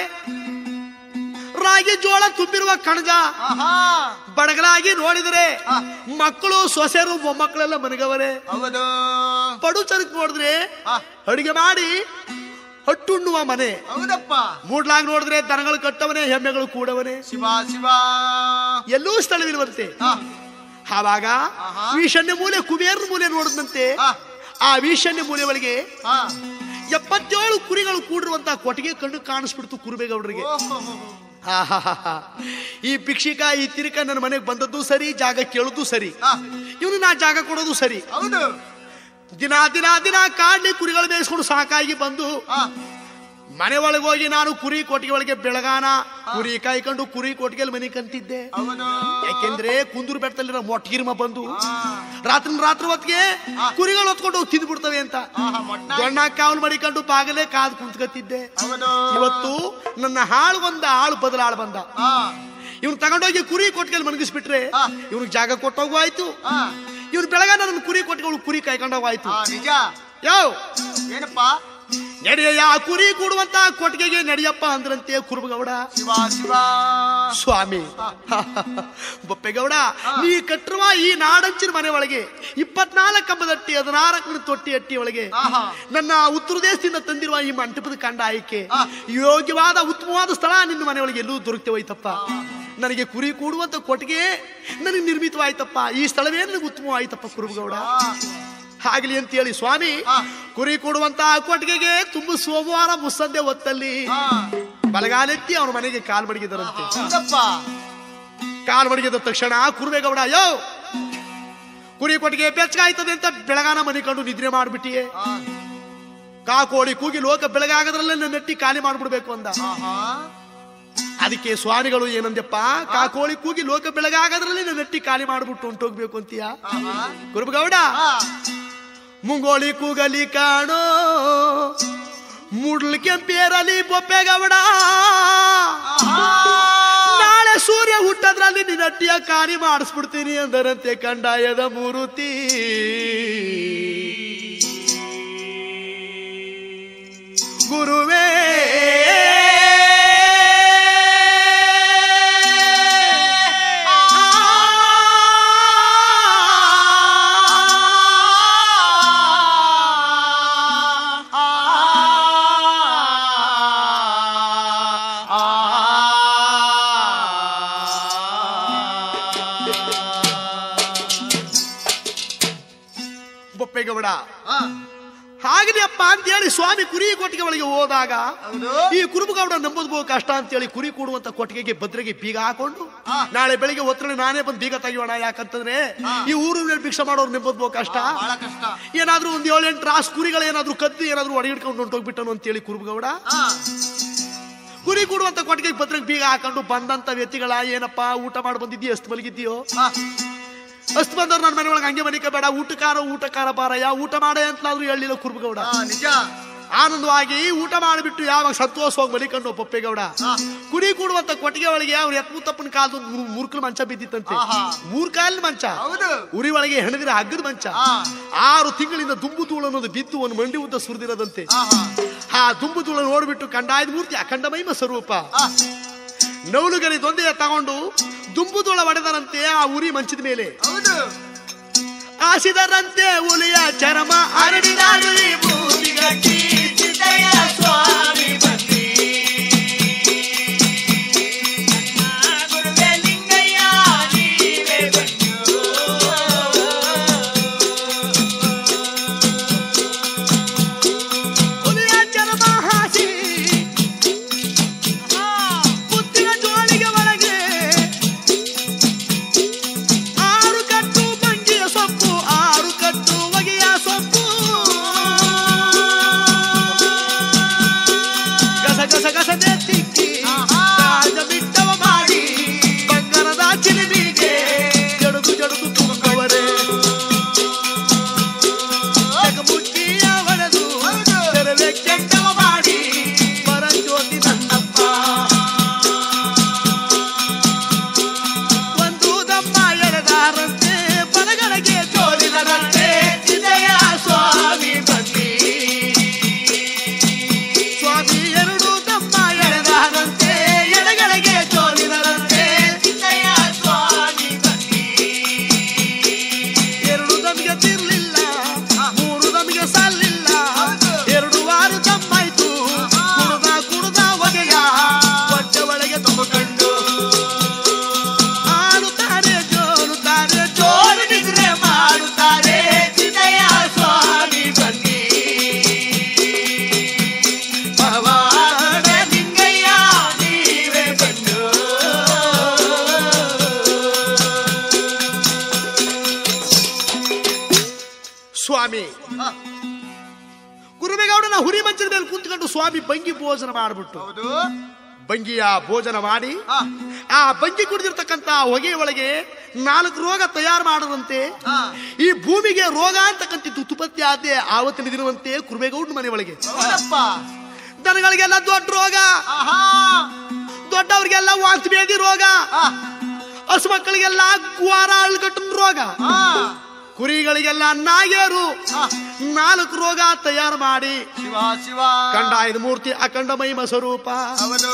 ರಾಗಿ ಜೋಳ ತುಂಬಿರುವ ಕಣಜ ಆಹಾ ಬಡಗಲಾಗಿ ನೋಡಿದರೆ ಆ. ಮಕ್ಕಳು ಸೊಸೆರು ಮೊಮ್ಮಕ್ಕಳೆಲ್ಲ ಮನಗವರೆ ಹೌದು ಪಡು ಚರಕ್ ನೋಡಿದ್ರೆ ಆ, ಅಡಿಗೆ ಮಾಡಿ ಹಟ್ಟುಣ್ಣುವ ಮನೆ ಹೌದಪ್ಪ ಮೂಡ್ಲಾಗ್ ನೋಡಿದ್ರೆ ದನಗಳು ಕಟ್ಟವನೆ ಎಮ್ಮೆಗಳು ಕೂಡವನೆ ಶಿವ ಶಿವ ಎಲ್ಲೂ ಸ್ಥಳವಿರುವಂತೆ ಆ, ಆವಾಗ ಆಹಾ. ಈಶಾನ್ಯ ಮೂಲೆ ಕುಬೇರನ ಮೂಲೆ ನೋಡಿದಂತೆ ಆ, ಆ ಈಶಾನ್ಯ ಮೂಲೆ ಒಳಗೆ ಆ. ಎಪ್ಪತ್ತೇಳು ಕುರಿಗಳು ಕೂಡಿರುವಂತ ಕೊಟ್ಟಿಗೆ ಕಣ್ಣು ಕಾಣಿಸ್ಬಿಡ್ತು ಕುರುಬೇಗೌಡರಿಗೆ ಓಹೋಹೋಹೋ. ಆಹಾಹಾಹಾ. ಈ ಭಿಕ್ಷಿಕ ಈ ತಿರುಕ ನನ್ನ ಮನೆಗೆ ಬಂದದ್ದು ಸರಿ ಜಾಗ ಕೇಳುದು ಸರಿ ಆ, ಇವನು ನಾ ಜಾಗ ಕೊಡೋದು ಸರಿ ಹೌದು ದಿನ ದಿನ ದಿನ ಕಾಡ್ಲಿ ಕುರಿಗಳು ಬೇಯಿಸ್ಕೊಂಡು ಸಾಕಾಗಿ ಬಂದು ಆ, ಮನೆ ಒಳಗೆ ಹೋಗಿ ನಾನು ಕುರಿ ಕೊಟ್ಟಿಗೆ ಒಳಗೆ ಬೆಳಗಾನ ಕುರಿ ಕಾಯ್ಕೊಂಡು ಕುರಿ ಕೊಟ್ಟಿಗೆಲ್ ಮನೆ ಕಂತಿದ್ದೆ ಹೌದು ಯಾಕೆಂದ್ರೆ ಕುಂದೂರು ಬೆಟ್ಟದಲ್ಲಿರೋ ಮೊಟ್ಟಗಿರ್ಮ ಬಂದು ಆ, ರಾತ್ರಿ ರಾತ್ರಿ ಹೊತ್ತಿಗೆ ಕುರಿಗಳು ಹೊತ್ಕೊಂಡು ಹೋಗಿ ತಿಂದು ಬಿಡ್ತವೆ ಅಂತ ಆಹಾ, ಮೊಟ್ಟ ದೊಣ್ಣ ಕಾವಲು ಮಡಿಕೊಂಡು ಬಾಗಲೇ ಕಾದು ಕುಂತ್ಕತ್ತಿದ್ದೆ ಹೌದು ಇವತ್ತು ನನ್ನ ಹಾಳು ಬಂದ ಆಳು ಬದಲಾಳು ಬಂದ ಆ, ಇವ್ನು ತಗೊಂಡೋಗಿ ಕುರಿ ಕೊಟ್ಟಿಗೆಲ್ ಮನಗಿಸ್ಬಿಟ್ರೆ ಆ. ಇವ್ನಿಗೆ ಜಾಗ ಕೊಟ್ಟೋಗು ಆಯ್ತು ಆ, ಇವ್ನು ಬೆಳಗ ನನ್ನ ಕುರಿ ಕೊಟ್ಟಿಗಳು ಕುರಿ ಕಾಯ್ಕೊಂಡೋಗು ಆಯ್ತು ಆ, ನಿಜ ಯಾವ ಏನಪ್ಪ ನಡೆಯ ಕುರಿ ಕೂಡುವಂತ ಕೊಟ್ಟಿಗೆಗೆ ನಡೆಯಪ್ಪ ಅಂದ್ರಂತೆ ಕುರುಬಗೌಡ ಶಿವ ಶಿವ ಸ್ವಾಮಿ ಬೊಪ್ಪೆಗೌಡ ನೀ ಕಟ್ಟಿರುವ ಈ ನಾಡಂಚಿನ ಮನೆ ಒಳಗೆ ಇಪ್ಪತ್ನಾಲ್ಕು ಹಬ್ಬದಟ್ಟಿ ಹದಿನಾಲ್ಕು ತೊಟ್ಟಿ ಅಟ್ಟಿ ಒಳಗೆ ಆಹಾ ನನ್ನ ಉತ್ತರ ದೇಶದಿಂದ ತಂದಿರುವ ಈ ಮಂಟಪದ ಕಂಡ ಆಯ್ಕೆ ಆ. ಯೋಗ್ಯವಾದ ಉತ್ತಮವಾದ ಸ್ಥಳ ನಿನ್ನ ಮನೆ ಒಳಗೆ ಎಲ್ಲೂ ದೊರಕ್ತೆ ಹೋಯ್ತಪ್ಪ ನನಗೆ ಕುರಿ ಕೂಡುವಂತ ಕೊಟ್ಟಿಗೆ ನನಗೆ ನಿರ್ಮಿತವಾಯ್ತಪ್ಪ ಈ ಸ್ಥಳವೇ ನನಗೆ ಉತ್ತಮವಾಯ್ತಪ್ಪ ಕುರುಬಗೌಡ ಆ, ಆಗ್ಲಿ ಅಂತ ಹೇಳಿ ಸ್ವಾಮಿ ಆ. ಕುರಿ ಕೊಡುವಂತ ಕೊಟ್ಟಿಗೆಗೆ ತುಂಬ ಸೋಮವಾರ ಮುಸ್ಸಂದೆ ಹೊತ್ತಲ್ಲಿ ಆ, ಬಲಗಾಲೆತ್ತಿ ಅವನ ಮನೆಗೆ ಕಾಲ್ ಮಡಗಿದರಂತೆ ಹೌದಪ್ಪ ಕಾಲ್ ಮಡಗಿದ ತಕ್ಷಣ ಕುರುಬೇಗೌಡ ಯೋ ಕುರಿ ಕೊಟ್ಟಿಗೆ ಬೆಚ್ಚಗಾಯ್ತದೆ ಅಂತ ಬೆಳಗಾನ ಮನೆ ಕಂಡು ನಿದ್ರೆ ಮಾಡ್ಬಿಟ್ಟಿಯೇ ಆ, ಕಾಕೋಡಿ ಕೂಗಿ ಲೋಕ ಬೆಳಗಾಗದ್ರಲ್ಲೇ ನನ್ನ ನೆಟ್ಟಿ ಖಾಲಿ ಮಾಡ್ಬಿಡ್ಬೇಕು ಅಂದ ಆಹಾ ಅದಕ್ಕೆ ಸ್ವಾಮಿಗಳು ಏನಂದಪ್ಪ ಕಾಕೋಳಿ ಕೂಗಿ ಲೋಕ ಬೆಳಗಾಗದ್ರಲ್ಲಿ ನನ್ನ ನೆಟ್ಟಿ ಖಾಲಿ ಮಾಡ್ಬಿಟ್ಟು ಹೊಂಟೋಗ್ಬೇಕು ಅಂತೀಯ ಆಹಾ ಕುರುಬಗೌಡ ಆ, ಮುಂಗೋಳಿ ಕೂಗಲಿ ಕಾಣೋ ಮುಡ್ಲ್ ಕೆಂಪೇರಲಿ ಬೊಪ್ಪೆಗೌಡ ಆಹಾ ನಾಳೆ ಸೂರ್ಯ ಹುಟ್ಟದ್ರಲ್ಲಿ ನಿನ್ನಟ್ಟಿಯ ಖಾಲಿ ಮಾಡಿಸ್ಬಿಡ್ತೀನಿ ಅಂದರಂತೆ ಕಂಡಾಯದ ಮೂರುತಿ ಗುರುವೇ ಬೊಪ್ಪೆಗೌಡ ಆ, ಹಾಗಲಿಯಪ್ಪ ಅಂತೇಳಿ ಸ್ವಾಮಿ ಕುರಿ ಕೊಟ್ಟಿಗೆ ಒಳಗೆ ಹೋದಾಗ ಹೌದು ಈ ಕುರುಬಗೌಡ ನಂಬೋದು ಬಹು ಕಷ್ಟ ಅಂತೇಳಿ ಕುರಿ ಕೂಡುವಂತ ಕೊಟ್ಟಿಗೆಗೆ ಭದ್ರೆಗೆ ಬೀಗ ಹಾಕೊಂಡು ಆ. ನಾಳೆ ಬೆಳಿಗ್ಗೆ ಒತ್ತಡ ನಾನೇ ಬಂದು ಬೀಗ ತೆಗಿಯೋಣ ಯಾಕಂತಂದ್ರೆ ಆ. ಈ ಊರಿನಲ್ಲಿ ಭಿಕ್ಷೆ ಮಾಡೋರು ನೆಂಬೋದು ಬಹು ಕಷ್ಟ ಬಹಳ ಕಷ್ಟ ಏನಾದ್ರೂ ಒಂದ್ ಏಳೆಂಟು ರಾಸ್ ಕುರಿಗಳು ಏನಾದ್ರೂ ಕದ್ದು ಏನಾದ್ರೂ ಹೊಡೆಗಿಡ್ಕೊಂಡು ಹೊಂಟೋಗ್ಬಿಟ್ಟನು ಅಂತೇಳಿ ಕುರುಬಗೌಡ ಆ, ಕುರಿ ಕೂಡುವಂತ ಕೊಟ್ಟಿಗೆ ಭದ್ರೆಗೆ ಬೀಗ ಹಾಕೊಂಡು ಬಂದಂತ ವ್ಯಕ್ತಿಗಳ ಏನಪ್ಪ ಊಟ ಮಾಡಿ ಬಂದಿದ್ದೀಯ ಅಷ್ಟು ಮಲಗಿದ್ದೀಯೋ ಆ, ಅಷ್ಟು ಬಂದವ್ರು ನನ್ನ ಮನೆ ಒಳಗೆ ಹಂಗೆ ಮನಿಕ ಬೇಡ ಊಟಕಾರ ಊಟಕಾರ ಬಾರಯ್ಯ ಊಟ ಮಾಡೆ ಅಂತಲಾದ್ರೂ ಹೇಳಿಲ್ಲ ಕುರುಬಗೌಡ ಆ, ನಿಜ ಆನಂದವಾಗಿ ಊಟ ಮಾಡಿಬಿಟ್ಟು ಯಾವಾಗ ಸಂತೋಷವಾಗಿ ಮಲಿಕೊಂಡು ಪಪ್ಪೇಗೌಡ ಆ, ಕುರಿ ಕೂಡುವಂತ ಕೊಟ್ಟಿಗೆ ಒಳಗೆ ಅವ್ರ ಎತ್ಮುತ್ತಪ್ಪನ ಕಾಲದ ಮೂರ್ಖನ ಮಂಚ ಬಿದ್ದಿತ್ತಂತೆ ಆಹಾ. ಮೂರ್ ಕಾಲಿನ ಮಂಚ ಹೌದು ಉರಿ ಒಳಗೆ ಹೆಣದಿರ ಹಗ್ಗದ ಮಂಚ ಆ, ಆರು ತಿಂಗಳಿಂದ ದುಂಬು ತೂಳು ಅನ್ನೋದು ಬಿದ್ದು ಒಂದು ಮಂಡಿ ಉದ್ದ ಸುರಿದಿರೋದಂತೆ ಆಹಾ ಆ ದುಂಬು ತೂಳ ನೋಡ್ಬಿಟ್ಟು ಕಂಡಾಯದ ಮೂರ್ತಿ ಅಖಂಡ ಮಹಿಮ ಸ್ವರೂಪ ಆ, ನೌಲುಗರಿ ದೊಂದೆಯ ತಗೊಂಡು ದುಂಬು ತೂಳ ಹೊಡೆದರಂತೆ ಆ ಉರಿ ಮಂಚದ ಮೇಲೆ ಹೌದು ಆಸಿದರಂತೆ ಹುಲಿಯ ಚರ್ಮ ಹರಡಿದ ಬೂದಿಗಟ್ಟಿ ಸಿದ್ದಯ್ಯ ಸ್ವಾಮಿ ಬಂದಿ ಗುರುವೆ ಲಿಂಗಯ್ಯ ನೀವೇ ಬಂದು ಹುಲಿಯ ಚರ್ಮ ಹಾಸಿ ಮುತ್ತಿನ ಜೋಳಿಗೆ ಒಳಗೆ ಆರು ಕಟ್ಟು ಬಂಗಿಯ ಸೊಪ್ಪು ಆರು ಕಟ್ಟು ಒಗೆಯ ಸೊಪ್ಪು ಸ್ವಾಮಿ ಹಾ, ಕುರುಬೇಗೌಡನ ಹುರಿ ಮಂಚದ ಮೇಲೆ ಕುಂತ್ಕೊಂಡು ಸ್ವಾಮಿ ಬಂಗಿ ಭೋಜನ ಮಾಡ್ಬಿಟ್ಟು ಹೌದು ಬಂಗಿಯ ಭೋಜನ ಮಾಡಿ ಹಾ, ಆ ಬಂಗಿ ಕುಡಿದಿರ್ತಕ್ಕಂತ ಹೊಗೆ ಒಳಗೆ ನಾಲ್ಕು ರೋಗ ತಯಾರು ಮಾಡದಂತೆ ಹಾ. ಈ ಭೂಮಿಗೆ ರೋಗ ಅಂತಕ್ಕಂಥದ್ದು ಉತ್ಪತ್ತಿ ಆದ್ದೆ ಆವತ್ತಿನ ದಿನವಂತೆ ಕುರುಬೇಗೌಡನ ಮನೆ ಒಳಗೆ ಹೌದಪ್ಪ ದನಗಳಿಗೆಲ್ಲ ದೊಡ್ಡ ರೋಗ ಆಹಾ ದೊಡ್ಡವ್ರಿಗೆಲ್ಲ ವಾಂತಿ ಭೇದಿ ರೋಗ ಆ, ಹಸು ಮಕ್ಕಳಿಗೆಲ್ಲ ಗುವಾರ ಅಳ್ಕಟ್ಟಿನ ರೋಗ ಆ, ಕುರಿಗಳಿಗೆಲ್ಲ ನಾಗೇರು ಆ. ನಾಲ್ಕು ರೋಗ ತಯಾರು ಮಾಡಿ ಶಿವ ಶಿವ ಕಂಡಾಯದ ಮೂರ್ತಿ ಅಖಂಡ ಮಹಿಮ ಸ್ವರೂಪ ಹೌದು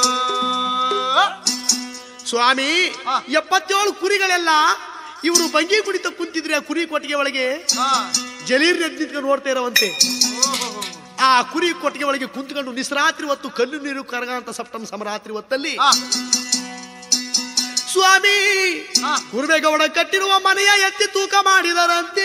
ಸ್ವಾಮಿ ಹಾ. ಎಪ್ಪತ್ತೇಳು ಕುರಿಗಳೆಲ್ಲ ಇವರು ಬಂಗಿ ಕುಡಿತ ಕುಂತಿದ್ರೆ ಆ ಕುರಿ ಕೊಟ್ಟಿಗೆ ಒಳಗೆ ಹಾ, ಜಲೀರ್ ನಿಂತ್ಕೊಂಡು ನೋಡ್ತಾ ಇರೋವಂತೆ ಓಹೋ. ಆ ಕುರಿ ಕೊಟ್ಟಿಗೆ ಒಳಗೆ ಕುಂತ್ಕೊಂಡು ನಿಸ್ರಾತ್ರಿ ಹೊತ್ತು ಕಲ್ಲು ನೀರು ಕರಗ ಅಂತ ಸಪ್ತಮ ಸಮರಾತ್ರಿ ಹೊತ್ತಲ್ಲಿ ಆ, ಸ್ವಾಮಿ ಹಾ. ಕುರುಬೇಗೌಡ ಕಟ್ಟಿರುವ ಮನೆಯ ಎತ್ತಿ ತೂಕ ಮಾಡಿದರಂತೆ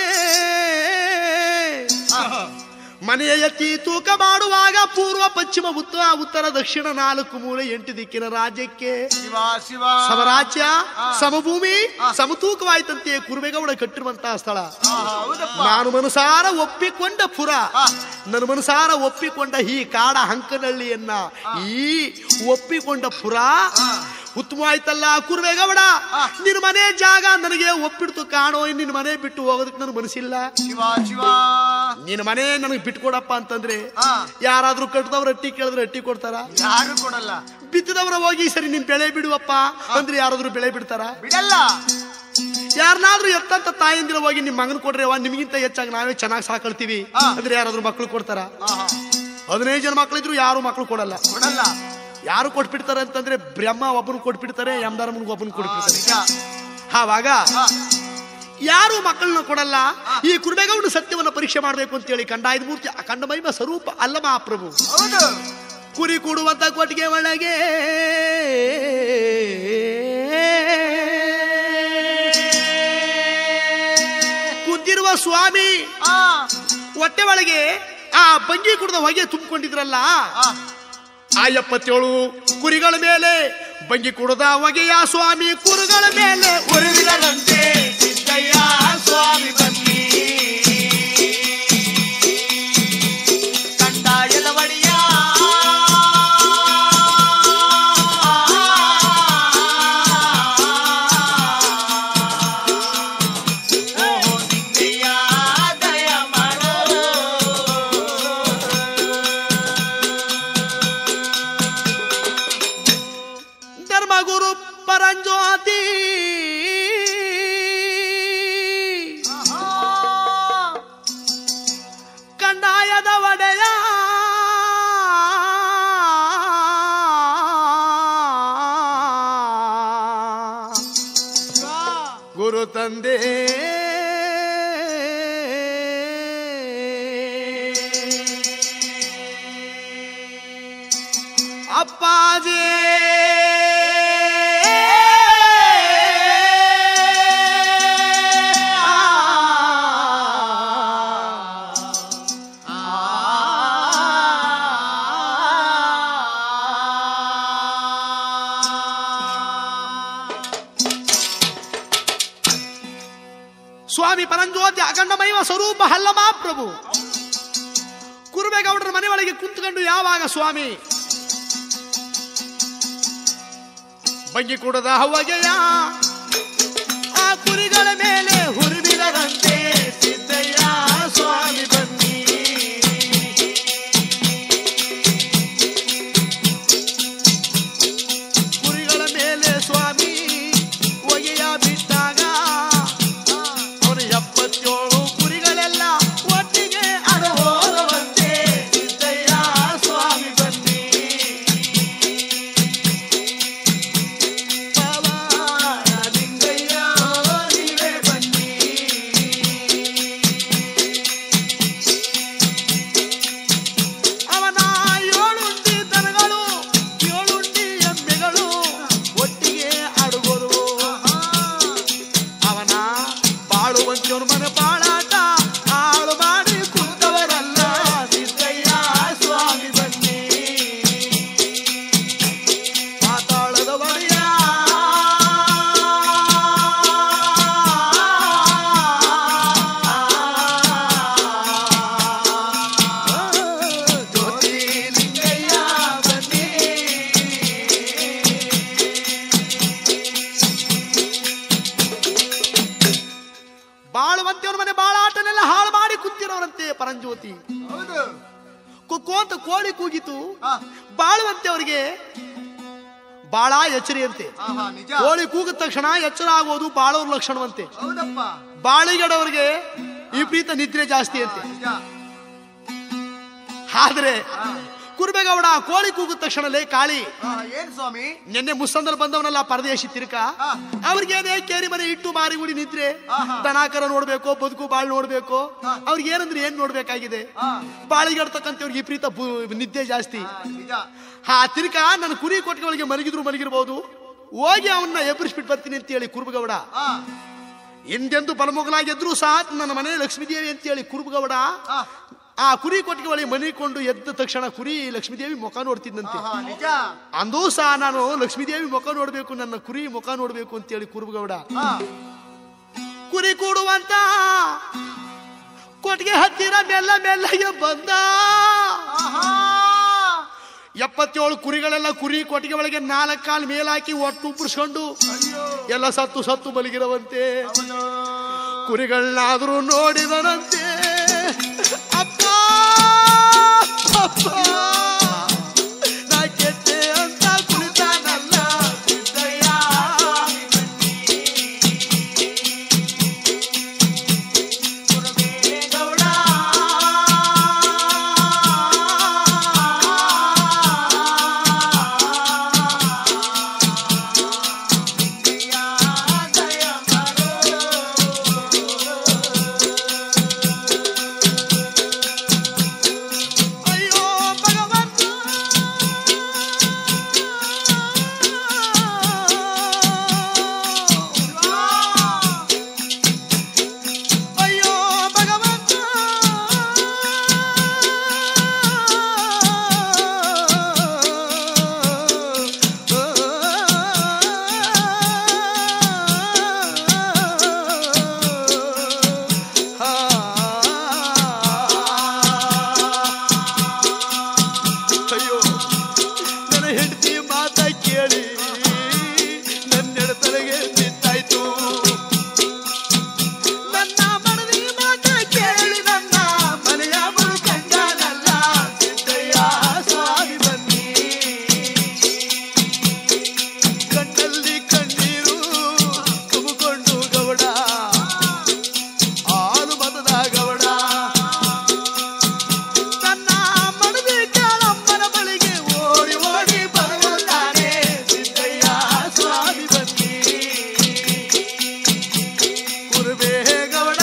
ಆ, ಮನೆಯ ಎತ್ತಿ ತೂಕ ಮಾಡುವಾಗ ಪೂರ್ವ ಪಶ್ಚಿಮ ಉತ್ತರ ಉತ್ತರ ದಕ್ಷಿಣ ನಾಲ್ಕು ಮೂಲೆ ಎಂಟು ದಿಕ್ಕಿನ ರಾಜ್ಯಕ್ಕೆ ಶಿವ ಶಿವ ಸಮರಾಜ್ಯ ಹಾ. ಸಮಭೂಮಿ ಹಾ. ಸಮತೂಕವಾಯ್ತಂತೆ ಕುರುಬೇಗೌಡ ಕಟ್ಟಿರುವಂತಹ ಸ್ಥಳ ಆ, ಹೌದಪ್ಪ ನಾನು ಮನಸಾರ ಒಪ್ಪಿಕೊಂಡ ಪುರ ಹಾ. ನನ್ನ ಮನಸಾರ ಒಪ್ಪಿಕೊಂಡ ಈ ಕಾಡ ಹಂಕನಹಳ್ಳಿಯನ್ನ ಈ ಒಪ್ಪಿಕೊಂಡ ಪುರ ಹಾ. ಉತ್ತಮವಾಯ್ತಲ್ಲ ಕುರುಬೇಗೌಡ ಹಾ. ನಿನ್ನ ಮನೆ ಜಾಗ ನನಗೆ ಒಪ್ಪಿಡ್ತು ಕಾಣೋ ನಿನ್ನ ಮನೆ ಬಿಟ್ಟು ಹೋಗೋದಕ್ಕೆ ನನಗೆ ಮನಸ್ಸಿಲ್ಲ ಶಿವ ಶಿವ ನಿನ್ನ ಮನೆ ನನಗೆ ಬಿಟ್ಕೊಡಪ್ಪ ಅಂತಂದ್ರೆ ಆ, ಯಾರಾದ್ರೂ ಕಟ್ಟದವ್ರ ಅಟ್ಟಿ ಕೇಳಿದ್ರೆ ಅಟ್ಟಿ ಕೊಡ್ತಾರ ಯಾರು ಕೊಡಲ್ಲ ಬಿತ್ತದವ್ರ ಹೋಗಿ ಸರಿ ನಿಮ್ ಬೆಳೆ ಬಿಡುವಪ್ಪ ಅಂದ್ರೆ ಯಾರಾದ್ರೂ ಬೆಳೆ ಬಿಡ್ತಾರ ಬಿಡಲ್ಲ ಯಾರನ್ನಾದ್ರೂ ಎತ್ತಂತ ತಾಯಿಂದಿರ ಹೋಗಿ ನಿಮ್ ಮಗನ್ ಕೊಡ್ರಿ ಅವ ನಿಮ್ಗಿಂತ ಹೆಚ್ಚಾಗಿ ನಾವೇ ಚೆನ್ನಾಗಿ ಸಾಕಳ್ತೀವಿ ಹಾ. ಅಂದ್ರೆ ಯಾರಾದ್ರೂ ಮಕ್ಳು ಕೊಡ್ತಾರ ಆಹಾ, ಹದಿನೈದು ಜನ ಮಕ್ಳಿದ್ರು ಯಾರು ಮಕ್ಳು ಕೊಡಲ್ಲ ಕೊಡಲ್ಲ ಯಾರು ಕೊಟ್ಬಿಡ್ತಾರೆ ಅಂತಂದ್ರೆ ಬ್ರಹ್ಮ ಒಬ್ಬನು ಕೊಟ್ಬಿಡ್ತಾರೆ ಯಮಧರ್ಮನ್ಗೆ ಒಬ್ಬನು ಆ, ಕೊಟ್ಬಿಡ್ತಾರೆ ನಿಜ ಆವಾಗ ಆ, ಯಾರು ಮಕ್ಕಳನ್ನ ಕೊಡಲ್ಲ ಈ ಕುರುಬೇಗೌಡ ಸತ್ಯವನ್ನ ಪರೀಕ್ಷೆ ಮಾಡ್ಬೇಕು ಅಂತೇಳಿ ಕಂಡಾಯದ ಮೂರ್ತಿ ಅಖಂಡ ಮಹಿಮ ಸ್ವರೂಪ ಅಲ್ಲ ಮಹಾಪ್ರಭು ಹೌದು ಕುರಿ ಕೂಡುವಂತ ಕೊಟ್ಟಿಗೆ ಒಳಗೆ ಕುಂತಿರುವ ಸ್ವಾಮಿ ಆ, ಹೊಟ್ಟೆ ಒಳಗೆ ಆ ಬಂಗಿ ಕುಡಿದ ಹೊಗೆ ತುಂಬಿಕೊಂಡಿದ್ರಲ್ಲ ಆ, ಆ ಎಪ್ಪತ್ತೇಳು ಕುರಿಗಳ ಮೇಲೆ ಬಂಗಿ ಕುಡದ ಹೊಗೆಯ ಸ್ವಾಮಿ ಕುರುಗಳ ಮೇಲೆ ಉರುವಿದರಂತೆ ಸಿದ್ದಯ್ಯ ಸ್ವಾಮಿ ಬನ್ನಿ ಕಂಡ ಎಲವಡಿಯ ಓಹೋ ಸಿದ್ದಯ್ಯ ದಯ ಮಾಡೋ ಧರ್ಮಗುರು ಪರಂಜ್ಯೋತಿ ಕಂಡಾಯದ ಒಡೆಯ ಗುರು ತಂದೆ ಅಪ್ಪಾಜಿ ಸ್ವಾಮಿ ಪರಂಜ್ಯೋತಿ ಅಖಂಡಮೈವ ಸ್ವರೂಪ ಹಲ್ಲಮ ಪ್ರಭು ಕುರುಬೇಗೌಡರ ಮನೆ ಒಳಗೆ ಕುಂತ್ಕೊಂಡು ಯಾವಾಗ ಸ್ವಾಮಿ ಬಂಗಿ ಕೂಡದ ಹವಗೆಯ ಆ ಕುರಿಗಳ ಮೇಲೆ ಹುರಿಬಿದರಂತೆ ಸಿದ್ದಯ್ಯ ಸ್ವಾಮಿ ಬನ್ನಿ ಕುರಿಗಳ ಮೇಲೆ ಸ್ವಾಮಿ ಹೊಗೆಯ ಬಿಟ್ಟಾಗ ಅವನು ಎಪ್ಪತ್ತೇಳು ಕುರಿಗಳೆಲ್ಲ ಒಟ್ಟಿಗೆ ಅದು ಹೋದವಂತೆ ಸಿದ್ದಯ್ಯ ಸ್ವಾಮಿ ಬನ್ನಿ ಪವಾಡ ಲಿಂಗಯ್ಯ ನೀವೇ ಬನ್ನಿ ಪರಂಜ್ಯೋತಿ ಹೌದು ಕುಕ್ಕು ಅಂತ ಕೋಳಿ ಕೂಗಿತು ಆ, ಬಾಳುವಂತೆ ಅವರಿಗೆ ಬಾಳ ಎಚ್ಚರಿಯಂತೆ ಆಹಾ ನಿಜ ಕೋಳಿ ಕೂಗಿದ ತಕ್ಷಣ ಎಚ್ಚರ ಆಗೋದು ಬಾಳೋರ್ ಲಕ್ಷಣವಂತೆ ಹೌದಪ್ಪ ಬಾಳಿಗಡವರಿಗೆ ವಿಪರೀತ ನಿದ್ರೆ ಜಾಸ್ತಿ ಅಂತೆ ನಿಜ ಆದ್ರೆ ಕುರ್ಬೇಗೌಡ ಕೋಳಿ ಕೂಗಿದ ತಕ್ಷಣಲೇ ಕಾಳಿ ಆ, ಏನ್ ಸ್ವಾಮಿ ನಿನ್ನೆ ಮುಸ್ಸಂದಲ್ಲಿ ಬಂದವನಲ್ಲ ಪರದೇಶಿ ತಿರುಕ ಆ. ಅವ್ರಿಗೇನೆ ಕೇರಿ ಮನೆ ಇಟ್ಟು ಮಾರಿ ಗುಡಿ ನಿದ್ರೆ ಆಹಾ. ದನಾಕರ ನೋಡ್ಬೇಕು ಬದುಕು ಬಾಳ್ ನೋಡ್ಬೇಕು ಆ. ಅವ್ರಿಗೆ ಏನಂದ್ರೆ ಏನ್ ನೋಡ್ಬೇಕಾಗಿದೆ ಆ, ಬಾಳಿಗಡ್ತಕ್ಕಂಥವ್ರಿಗೆ ವಿಪರೀತ ಬು- ನಿದ್ದೆ ಜಾಸ್ತಿ ಆ, ನಿಜ ಆ ತಿರುಕ ನನ್ನ ಕುರಿ ಕೊಟ್ಟಿಗಳಿಗೆ ಮಲಗಿದ್ರು ಮಲಗಿರ್ಬೋದು ಹೋಗಿ ಅವನ್ನ ಎಬ್ಬರಿಸ್ಬಿಟ್ಟು ಬರ್ತೀನಿ ಅಂತ ಹೇಳಿ ಕುರುಬಗೌಡ ಆ, ಎಂದೆಂದು ಬಲಮೊಗಲಾಗಿದ್ರು ಸಹ ನನ್ನ ಮನೆ ಲಕ್ಷ್ಮೀದೇವಿ ಅಂತ ಹೇಳಿ ಕುರುಬಗೌಡ ಆ, ಆ ಕುರಿ ಕೊಟ್ಟಿಗೆ ಮನಿಕೊಂಡು ಎದ್ದ ತಕ್ಷಣ ಕುರಿ ಲಕ್ಷ್ಮೀದೇವಿ ಮುಖ ನೋಡ್ತಿದ್ದಂತೆ ಆಹಾ ನಿಜ ಅಂದೂ ಸಹ ನಾನು ಲಕ್ಷ್ಮೀದೇವಿ ಮುಖ ನೋಡ್ಬೇಕು ನನ್ನ ಕುರಿ ಮುಖ ನೋಡ್ಬೇಕು ಅಂತೇಳಿ ಕುರುಬಗೌಡ ಆ, ಕುರಿ ಕೂಡುವಂತ ಕೊಟ್ಟಿಗೆ ಹತ್ತಿರ ಮೆಲ್ಲ ಮೆಲ್ಲಗೆ ಬಂದ ಆಹಾ ಎಪ್ಪತ್ತೇಳು ಕುರಿಗಳೆಲ್ಲ ಕುರಿ ಕೊಟ್ಟಿಗೆ ಒಳಗೆ ನಾಲ್ಕು ಕಾಲ್ ಮೇಲಾಕಿ ಒಟ್ಟು ಉಬ್ರಿಸ್ಕೊಂಡು ಅಯ್ಯೋ ಎಲ್ಲ ಸತ್ತು ಸತ್ತು ಮಲಗಿರವಂತೆ ಹೌದು ಕುರಿಗಳನ್ನಾದ್ರೂ ನೋಡಿದನಂತೆ ಅಪ್ಪ ಅಪ್ಪ ನಾ ಕೆಟ್ಟೆ ಅಂತ ಕುಳಿತಾನಲ್ಲ ಸಿದ್ದಯ್ಯ. ಗೌಡ ಅಯ್ಯೋ ಭಗವಂತ ಅಯ್ಯೋ ಭಗವಂತ ಅಯ್ಯೋ ನನ್ನ ಹೆಂಡತಿ ಮಾತ ಕೇಳಿ ನನ್ನೆಡತಲೆಗೆ ನಿಂತಾಯ್ತು ನನ್ನ ಮನದಿ ಮಾತ ಕೇಳಿ ನನ್ನ ಮನೆಯ ಮುಳುಕಂಡನಲ್ಲ ಸಿದ್ದಯ್ಯ ಸ್ವಾಮಿ ಬನ್ನಿ ಕಣ್ಣಲ್ಲಿ ಕಣ್ಣೀರು ತುಂಬಿಕೊಂಡು ಗೌಡ ಆನು ಮತದ ಗೌಡ ತನ್ನ ಮನದಿ ಕಾಳಮ್ಮನ ಬಳಿಗೆ ಓಡಿ ಓಡಿ ಬರುತ್ತಾನೆ ಸಿದ್ದಯ್ಯ ಸ್ವಾಮಿ ಬನ್ನಿ ಕುರುಬೇ ಗೌಡ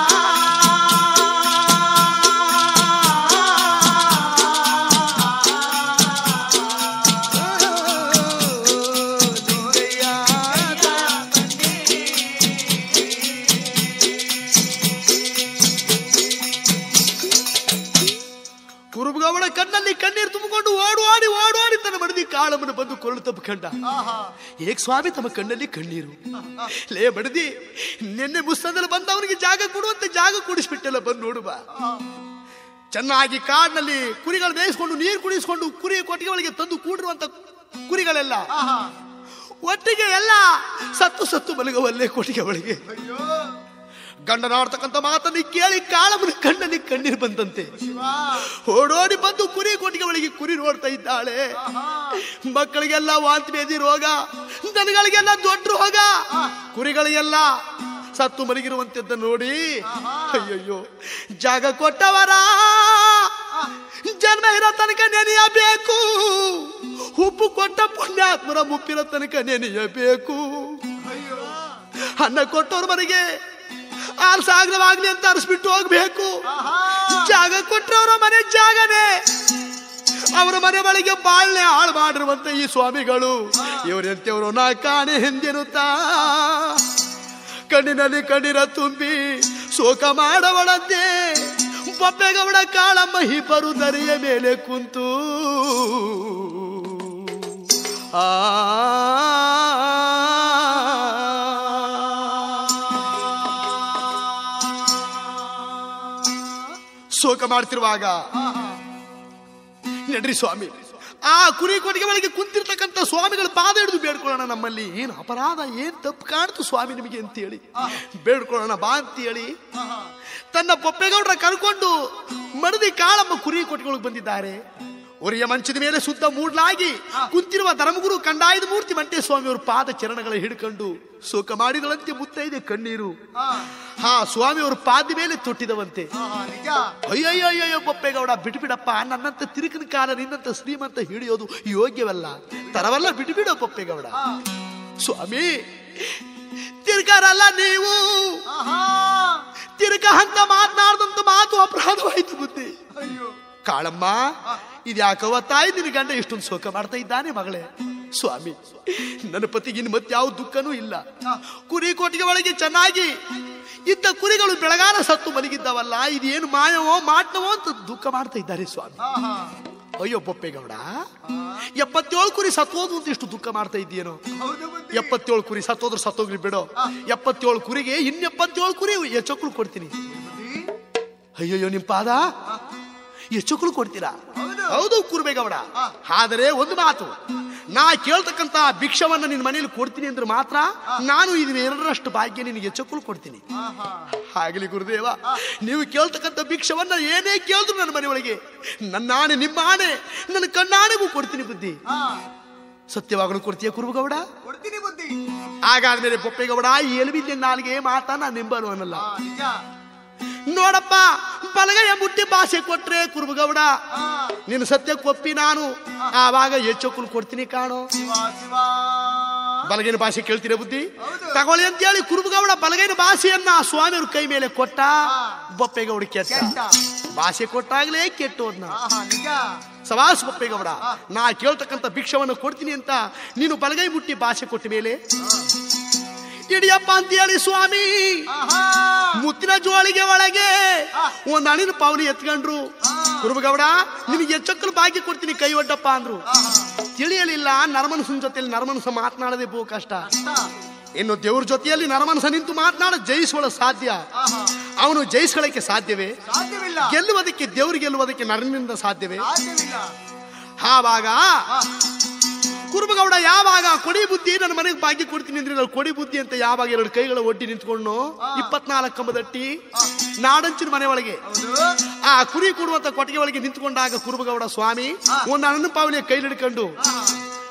ಕುರುಬಗೌಡ ಕಣ್ಣಲ್ಲಿ ಕಣ್ಣೀರು ತುಂಬಿಕೊಂಡು ಓಡು ಓಡಿ ಓಡು ಓಡಿ ತನ್ನ ಮಡದಿ ಕಾಳಮ್ಮನ ಬಂದು ಕೊರಳು ತಪ್ಪಿಕೊಂಡ ಆಹಾ ಏಕ್ ಸ್ವಾಮಿ ತಮ್ಮ ಕಣ್ಣಲ್ಲಿ ಕಣ್ಣೀರು ಲೇ ಬಡದಿ ನಿನ್ನೆ ಮುಸ್ತದಲ್ಲಿ ಬಂದವನಿಗೆ ಜಾಗ ಕೊಡುವಂತ ಜಾಗ ಕುಡಿಸ್ಬಿಟ್ಟೆಲ್ಲ ಬಂದು ನೋಡು ಬಾ ಚೆನ್ನಾಗಿ ಕಾಡಿನಲ್ಲಿ ಕುರಿಗಳು ಬೇಯಿಸ್ಕೊಂಡು ನೀರು ಕುಡಿಸ್ಕೊಂಡು ಕುರಿ ಕೊಟ್ಟಿಗೆ ಒಳಗೆ ತಂದು ಕೂಡಿರುವಂತ ಕುರಿಗಳೆಲ್ಲ ಆಹಾ ಒಟ್ಟಿಗೆ ಎಲ್ಲ ಸತ್ತು ಸತ್ತು ಮಲಗವಲ್ಲೇ ಕೊಟ್ಟಿಗೆ ಒಳಗೆ ಅಯ್ಯೋ ಗಂಡನಾಡ್ತಕ್ಕಂಥ ಮಾತನ್ನು ಕೇಳಿ ಕಾಳಮ್ಮನ ಕಣ್ಣಲ್ಲಿ ಕಣ್ಣೀರು ಬಂದಂತೆ ಶಿವ ಓಡೋಡಿ ಬಂದು ಕುರಿ ಕೊಟ್ಟಿಗೆ ಒಳಗೆ ಕುರಿ ನೋಡ್ತಾ ಇದ್ದಾಳೆ ಆಹಾ ಮಕ್ಕಳಿಗೆಲ್ಲ ವಾಂತಿ ಬೇದಿ ರೋಗ ದನಗಳಿಗೆಲ್ಲ ದೊಡ್ಡ ರೋಗ ಕುರಿಗಳಿಗೆಲ್ಲ ಸತ್ತು ಮಲಗಿರುವಂತದ್ದ ನೋಡಿ ಅಯ್ಯಯ್ಯೋ ಜಾಗ ಕೊಟ್ಟವರ ಜನ್ಮ ಇರೋ ತನಕ ನೆನೆಯಬೇಕು ಉಪ್ಪು ಕೊಟ್ಟ ಪುಣ್ಯಾತ್ಮರ ಮುಪ್ಪಿರೋ ತನಕ ನೆನೆಯಬೇಕು ಅಯ್ಯೋ ಅನ್ನ ಕೊಟ್ಟವ್ರ ಮನೆಗೆ ಹಾಲು ಸಾಗರವಾಗ್ಲಿ ಅಂತ ಅರ್ಸ್ಬಿಟ್ಟು ಹೋಗ್ಬೇಕು ಆಹಾ ಜಾಗ ಕೊಟ್ಟರವರ ಮನೆ ಜಾಗನೇ ಅವರ ಮನೆ ಬಳಿಗೆ ಬಾಳ್ನೆ ಹಾಳು ಮಾಡಿರುವಂತ ಈ ಸ್ವಾಮಿಗಳು ಇವರೆಂತೆಯವರು ನಾ ಕಾಣೆ ಹಿಂದಿರುತ್ತಾ ಕಣ್ಣಿನಲ್ಲಿ ಕಣ್ಣಿನ ತುಂಬಿ ಶೋಕ ಮಾಡವಳಂತೆ ಬೊಪ್ಪೆಗೌಡ ಕಾಳಮ್ಮ ಇಬ್ಬರು ದರಿಯ ಮೇಲೆ ಕುಂತು ಆ ಶೋಕ ಮಾಡ್ತಿರುವಾಗ ಆಹಾ ನಡ್ರಿ ಸ್ವಾಮಿ ಆ ಕುರಿ ಕೊಟ್ಟಿಗೆ ಒಳಗೆ ಕುಂತಿರ್ತಕ್ಕಂಥ ಸ್ವಾಮಿಗಳ ಪಾದ ಹಿಡಿದು ಬೇಡ್ಕೊಳ್ಳೋಣ ನಮ್ಮಲ್ಲಿ ಏನು ಅಪರಾಧ ಏನ್ ತಪ್ಪು ಕಾಣ್ತು ಸ್ವಾಮಿ ನಿಮಗೆ ಅಂತೇಳಿ ಬೇಡ್ಕೊಳ್ಳೋಣ ಬಾ ಅಂತೇಳಿ ಆಹಾ. ತನ್ನ ಬೊಪ್ಪೆಗೌಡರ ಕರ್ಕೊಂಡು ಮಡದಿ ಕಾಳಮ್ಮ ಕುರಿ ಕೊಟ್ಟಿಗಳಿಗೆ ಬಂದಿದ್ದಾರೆ ಉರಿಯ ಮಂಚದ ಮೇಲೆ ಸುತ್ತ ಮೂಡ್ಲಾಗಿ ಕುಂತಿರುವ ಧರ್ಮಗುರು ಕಂಡಾಯದ ಮೂರ್ತಿ ಮಂಟೆ ಸ್ವಾಮಿಯವರು ಪಾದ ಚರಣಗಳ ಹಿಡ್ಕೊಂಡು ಶೋಕ ಮಾಡಿದಳಂತೆ ಮುತ್ತೈದೆ ಕಣ್ಣೀರು ಆ, ಹಾ ಸ್ವಾಮಿಯವರು ಪಾದ ಮೇಲೆ ತೊಟ್ಟಿದವಂತೆ ಆಹಾ, ನಿಜ ಅಯ್ಯಯ್ಯಯ್ಯೋ ಬೊಪ್ಪೆಗೌಡ ಬಿಟ್ಬಿಡಪ್ಪ ನನ್ನಂತ ತಿರುಕನ ಕಾಲ ನಿನ್ನಂತ ಶ್ರೀಮಂತ ಹಿಡಿಯೋದು ಯೋಗ್ಯವಲ್ಲ ತರವಲ್ಲ ಬಿಟ್ಬಿಡೋ ಬೊಪ್ಪೆಗೌಡ ಆ, ಸ್ವಾಮಿ ತಿರ್ಗಾರಲ್ಲ ನೀವು ಆಹಾ. ತಿರುಗ ಅಂತ ಮಾತನಾಡ್ದಂತ ಮಾತು ಅಪರಾಧವಾಯ್ತು ಬುದ್ಧಿ ಅಯ್ಯೋ ಕಾಳಮ್ಮ ಇದ್ಯಾಕವ ತಾಯಿ ನಿನ್ನ ಗಂಡ ಇಷ್ಟೊಂದು ಶೋಕ ಮಾಡ್ತಾ ಇದ್ದಾನೆ ಮಗಳೇ ಸ್ವಾಮಿ ನನ್ನ ಪತಿಗೆ ಇನ್ನು ಮತ್ತೆ ಯಾವ ದುಃಖನೂ ಇಲ್ಲ ಕುರಿ ಕೊಟ್ಟಿಗೆ ಒಳಗೆ ಚೆನ್ನಾಗಿ ಇದ್ದ ಕುರಿಗಳು ಬೆಳಗಾನ ಸತ್ತು ಮಲಗಿದ್ದಾವಲ್ಲ ಇದೇನು ಮಾಯವೋ ಮಾಟವೋ ಅಂತ ದುಃಖ ಮಾಡ್ತಾ ಇದ್ದಾರೆ ಸ್ವಾಮಿ ಆಹಾ. ಅಯ್ಯೋ ಬೊಪ್ಪೆಗೌಡ ಎಪ್ಪತ್ತೇಳು ಕುರಿ ಸತ್ತೋದು ಅಂತ ಇಷ್ಟು ದುಃಖ ಮಾಡ್ತಾ ಇದ್ದೀನೋ ಹೌದು ಬುದ್ಧಿ ಎಪ್ಪತ್ತೇಳು ಕುರಿ ಸತ್ತೋದ್ರು ಸತ್ತೋಗ್ಲಿ ಬಿಡೋ ಎಪ್ಪತ್ತೇಳು ಕುರಿಗೆ ಇನ್ ಎಪ್ಪತ್ತೇಳು ಕುರಿ ಹೆಚ್ಚೊಕ್ಳು ಕೊಡ್ತೀನಿ ಬುದ್ಧಿ ಅಯ್ಯಯ್ಯೋ ನಿಮ್ ಪಾದ ಹೆಚ್ಚೊಕ್ಳು ಕೊಡ್ತೀರಾ ಹೌದು. ಹೌದು ಕುರ್ಬೇಗೌಡ ಆದರೆ ಒಂದು ಮಾತು ನಾ ಕೇಳ್ತಕ್ಕಂತ ಭಿಕ್ಷವನ್ನ ನಿನ್ ಮನೇಲಿ ಕೊಡ್ತೀನಿ ಅಂದ್ರೆ ಮಾತ್ರ ನಾನು ಇದನ್ನ ಎರಡರಷ್ಟು ಭಾಗ್ಯ ನಿನಗೆ ಹೆಚ್ಚೊಕ್ಕಳು ಕೊಡ್ತೀನಿ ಆಹಾ. ಆಗ್ಲಿ ಗುರುದೇವ ನೀವು ಕೇಳ್ತಕ್ಕಂಥ ಭಿಕ್ಷವನ್ನ ಏನೇ ಕೇಳಿದ್ರು ನನ್ನ ಮನೆಯೊಳಗೆ ನನ್ನ ಆಣೆ ನಿಮ್ಮ ಆಣೆ ನನ್ನ ಕಣ್ಣಾಣೆಗೂ ಕೊಡ್ತೀನಿ ಬುದ್ಧಿ ಆ, ಸತ್ಯವಾಗಲು ಕೊಡ್ತೀಯ ಕುರುಬಗೌಡ ಕೊಡ್ತೀನಿ ಬುದ್ಧಿ ಹಾಗಾದ್ಮೇಲೆ ಬೊಪ್ಪೆಗೌಡ ಎಲ್ಬಿದ್ದೆ ನಾಲ್ಗೆ ಮಾತಾ ನಾನು ನಿಂಬಲು ಅನ್ನಲ್ಲ ಆ, ನಿಜ ನೋಡಪ್ಪ ಬಲಗೈಯ ಮುಟ್ಟಿ ಭಾಷೆ ಕೊಟ್ರೆ ಕುರುಬಗೌಡ ಆ, ನಿನ್ನ ಸತ್ಯ ಕೊಪ್ಪಿ ನಾನು ಆವಾಗ ಹೆಚ್ಚೊಕ್ಕಲು ಕೊಡ್ತೀನಿ ಕಾಣೋ ಶಿವ ಶಿವ ಬಲಗೈನ ಭಾಷೆ ಕೇಳ್ತೀರ ಬುದ್ಧಿ ಹೌದು. ತಗೊಳ್ಳಿ ಅಂತೇಳಿ ಕುರುಬಗೌಡ ಬಲಗೈನ ಭಾಷೆಯನ್ನ ಆ ಸ್ವಾಮಿಯವ್ರ ಕೈ ಮೇಲೆ ಕೊಟ್ಟ ಹಾ. ಬೊಪ್ಪೆಗೌಡ ಕೆಟ್ಟ ಕೆಟ್ಟ. ಭಾಷೆ ಕೊಟ್ಟಾಗ್ಲೇ ಕೆಟ್ಟು ಹೋದ್ನ ಆಹಾ ನಿಜ ಸವಾಸ್ ಬೊಪ್ಪೆಗೌಡ ನಾ ಕೇಳ್ತಕ್ಕಂಥ ಭಿಕ್ಷವನ್ನು ಕೊಡ್ತೀನಿ ಅಂತ ನೀನು ಬಲಗೈ ಮುಟ್ಟಿ ಭಾಷೆ ಕೊಟ್ಟ ಮೇಲೆ ಇಡಿಯಪ್ಪ ಅಂತ ಹೇಳಿ ಸ್ವಾಮಿ ಆಹಾ ಮುತ್ತಿನ ಜೋಳಿಗೆ ಒಳಗೆ ಒಂದ್ ಹಣ್ಣಿನ ಪಾವಲಿ ಎತ್ಕೊಂಡ್ರು ಕುರುಬಗೌಡ ನಿನಗೆ ಹೆಚ್ಚಕ್ಕಲು ಭಾಗ್ಯ ಕೊಡ್ತೀನಿ ಕೈ ಒಡ್ಡಪ್ಪ ಅಂದ್ರು ಆಹಾ ತಿಳಿಯಲಿಲ್ಲ ನರಮನಸನ ಜೊತೆಯಲ್ಲಿ ನರಮನಸ ಮಾತನಾಡದೆ ಬಹು ಕಷ್ಟ ಕಷ್ಟ. ಇನ್ನು ದೇವ್ರ ಜೊತೆಯಲ್ಲಿ ನರಮನಸ ನಿಂತು ಮಾತನಾಡ ಜಯಿಸುವ ಸಾಧ್ಯ ಆಹಾ ಅವನು ಜಯಿಸ್ಕೊಳ್ಳಕ್ಕೆ ಸಾಧ್ಯವೇ ಸಾಧ್ಯವಿಲ್ಲ ಗೆಲ್ಲುವುದಕ್ಕೆ ದೇವ್ರು ಗೆಲ್ಲುವುದಕ್ಕೆ ನರನಿಂದ ಸಾಧ್ಯವೇ ಸಾಧ್ಯವಿಲ್ಲ ಆವಾಗ ಆ, ಕುರುಬಗೌಡ ಯಾವಾಗ ಕೊಡಿ ಬುದ್ಧಿ ನನ್ನ ಮನೆಗೆ ಭಾಗ್ಯ ಕೊಡ್ತೀನಿ ಅಂದ್ರೆ ನಾನು ಕೊಡಿ ಬುದ್ಧಿ ಅಂತ ಯಾವಾಗ ಎರಡು ಕೈಗಳ ಒಡ್ಡಿ ನಿಂತ್ಕೊಂಡು ಇಪ್ಪತ್ನಾಲ್ಕು ಕಂಬದಟ್ಟಿ ನಾಡಂಚಿನ ಮನೆ ಒಳಗೆ ಹೌದು ಆ ಕುರಿ ಕೊಡುವಂತ ಕೊಟ್ಟಿಗೆ ಒಳಗೆ ನಿಂತ್ಕೊಂಡಾಗ ಕುರುಬಗೌಡ ಸ್ವಾಮಿ ಒಂದು ಅಣ್ಣನ ಪಾವಲಿಯ ಕೈ ಹಿಡ್ಕೊಂಡು ಆಹಾ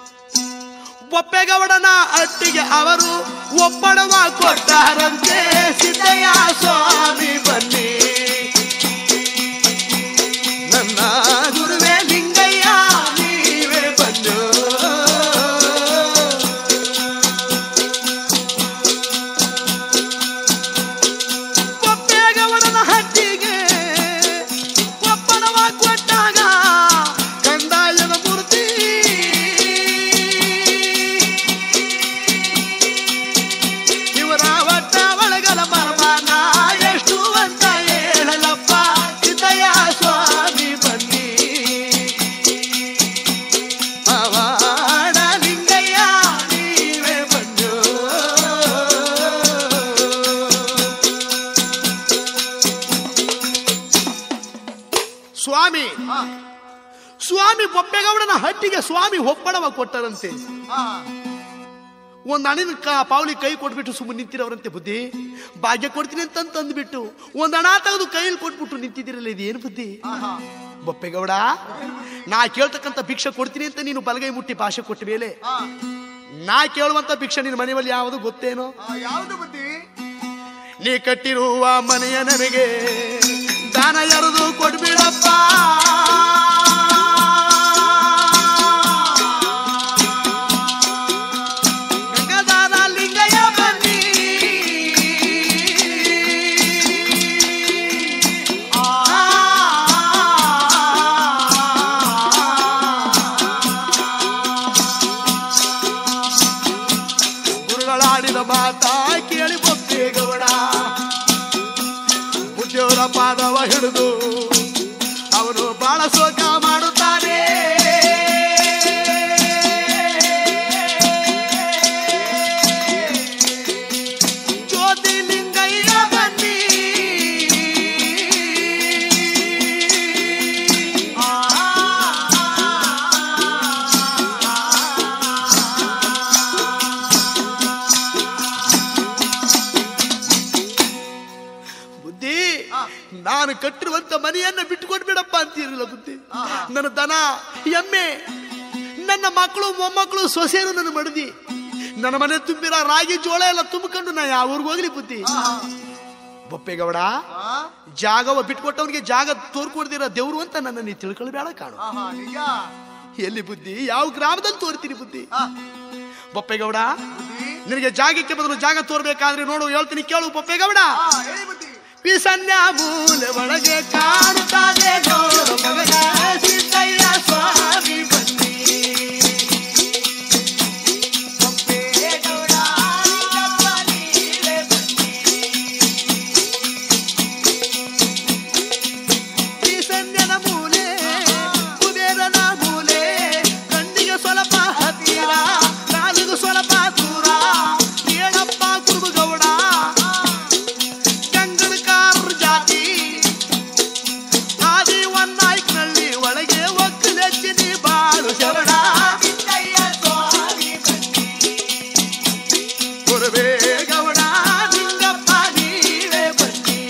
ಬೊಪ್ಪೆಗೌಡನ ಅಟ್ಟಿಗೆ ಅವರು ಒಪ್ಪಡವ ಕೊಟ್ಟಾರಂತೆ ಸಿದ್ದಯ್ಯ ಸ್ವಾಮಿ ಬನ್ನಿ ನನ್ನ ಗುರುವೇ ಲಿಂಗಯ್ಯ ನೀವೇ ಬಂದು ಬೊಪ್ಪೆಗೌಡನ ಹಟ್ಟಿಗೆ ಒಪ್ಪಡವ ಕೊಟ್ಟಾಗ ಕಂದಾಯದ ಮೂರ್ತಿ ಇವರ ಒಟ್ಟ ಒಳಗಲ ಮರ್ಮಾನ ಎಷ್ಟು ಅಂತ ಹೇಳಲಪ್ಪ ಸಿದ್ದಯ್ಯ ಸ್ವಾಮಿ ಬನ್ನಿ ಪವಾಡ ಲಿಂಗಯ್ಯ ನೀವೇ ಬಂದು ಸ್ವಾಮಿ ಆ, ಸ್ವಾಮಿ ಬೊಪ್ಪೆಗೌಡನ ಹಟ್ಟಿಗೆ ಸ್ವಾಮಿ ಒಪ್ಪಡವ ಕೊಟ್ಟರಂತೆ ಆಹಾ ಒಂದ್ ಹಣಿನ ಕ ಪಾವಲಿ ಕೈ ಕೊಟ್ಬಿಟ್ಟು ಸುಮ್ಮನೆ ನಿಂತಿರೋರಂತೆ ಬುದ್ಧಿ ಭಾಗ್ಯ ಕೊಡ್ತೀನಿ ಅಂತ ಅಂದ್ಬಿಟ್ಟು ಒಂದ್ ಹಣ ತೆಗೆದು ಕೈಯಲ್ಲಿ ಕೊಟ್ಬಿಟ್ಟು ನಿಂತಿದ್ದೀರಲ್ಲ ಇದು ಏನು ಬುದ್ಧಿ ಆಹಾ ಬೊಪ್ಪೆಗೌಡ ನಾ ಕೇಳ್ತಕ್ಕಂಥ ಭಿಕ್ಷೆ ಕೊಡ್ತೀನಿ ಅಂತ ನೀನು ಬಲಗೈ ಮುಟ್ಟಿ ಭಾಷೆ ಕೊಟ್ಟ ಮೇಲೆ ಆ, ನಾ ಕೇಳುವಂತ ಭಿಕ್ಷೆ ನಿನ್ನ ಮನೆಯಲ್ಲಿ ಯಾವುದು ಗೊತ್ತೇನೋ ಆ, ಯಾವುದು ಬುದ್ಧಿ ನೀ ಕಟ್ಟಿರುವ ಮನೆಯ ನನಗೆ ದಾನ ಎರೆದು ಕೊಡ್ಬಿಡಪ್ಪ ಗಂಗಾಧಾರ ಲಿಂಗಯ್ಯ ಬನ್ನಿ ಗುರುಗಳಾಡಿದ ಮಾತಾ ಕೇಳಿ ಬೊಪ್ಪೇಗೌಡ ಬುದ್ಧಿಯವರ ಪಾದವ ಹಿಡಿದು ಅವನು ಬಹಳ ಶೋಕ ಮಾಡುತ್ತಾನೆ ಜ್ಯೋತಿ ಲಿಂಗಯ್ಯ ಬನ್ನಿ ನಾನು ಕಟ್ಟಿರುವಂತ ಮನೆಯನ್ನ ಬಿಟ್ಟುಕೊಟ್ಟು ಬಿಡಪ್ಪ ಅಂತೀರಲ್ಲ ಬುದ್ಧಿ ನನ್ನ ದನ ಎಮ್ಮೆ ನನ್ನ ಮಕ್ಕಳು ಮೊಮ್ಮಕ್ಕಳು ಸೊಸೆಯರು ನನ್ನ ಮಡದಿ ನನ್ನ ಮನೆ ತುಂಬಿರ ರಾಗಿ ಜೋಳ ಎಲ್ಲ ತುಂಬಿಕೊಂಡು ನಾ ಯಾವ ಊರಿಗೆ ಹೋಗ್ಲಿ ಬುದ್ಧಿ ಬೊಪ್ಪೇಗೌಡ ಆ? ಜಾಗವ ಬಿಟ್ಕೊಟ್ಟವನಿಗೆ ಜಾಗ ತೋರ್ಕೊಡ್ದಿರ ದೇವ್ರು ಅಂತ ನನ್ನ ನೀ ತಿಳ್ಕೊಳ್ಬೇಡ ಕಾಣು ಆಹಾ, ನಿಜ ಎಲ್ಲಿ ಬುದ್ಧಿ ಯಾವ ಗ್ರಾಮದಲ್ಲಿ ತೋರ್ತೀನಿ ಬುದ್ಧಿ ಆ, ಬೊಪ್ಪೇಗೌಡ ಬುದ್ಧಿ ನಿನಗೆ ಜಾಗಕ್ಕೆ ಬದಲು ಜಾಗ ತೋರ್ಬೇಕಾದ್ರೆ ನೋಡು ಹೇಳ್ತೀನಿ ಕೇಳು ಬೊಪ್ಪೇಗೌಡ ಆ, ಹೇಳಿ ಬುದ್ಧಿ ಪಿಸನ್ಯ ಮೂಲೆ ಒಳಗೆ ಕಾಣುತ್ತದೆ ನೋಡು ಮಗನ ಸಿದ್ದಯ್ಯ ಸ್ವಾಮಿ ಬನ್ನಿ ಬೊಪ್ಪೇಗೌಡ ನಿಂಗಪ್ಪ ನೀವೇ ಬನ್ನಿ ಪಿಸನ್ಯನ ಮೂಲೆ ಕುಬೇರನ ಮೂಲೆ ಕಣ್ಣಿಗೆ ಸ್ವಲ್ಪ ಹತ್ತಿರ ಕಾಲಿಗೆ ಸ್ವಲ್ಪ ದೂರ ಏಳಪ್ಪ ಕುರುಬಗೌಡ ಗಂಗಡಕಾರ ಜಾತಿ ಆದಿ ಒನ್ನಾಯ್ಕನಲ್ಲಿ ಒಳಗೆ ಒಕ್ಕಲೆಚ್ಚಿನಿ ಬಾಳು ಶರಣ ಸಿದ್ದಯ್ಯ ಸ್ವಾಮಿ ಬನ್ನಿ ಕೊರವೇ ಗೌಡ ನಿಂಗಪ್ಪ ನೀವೇ ಬನ್ನಿ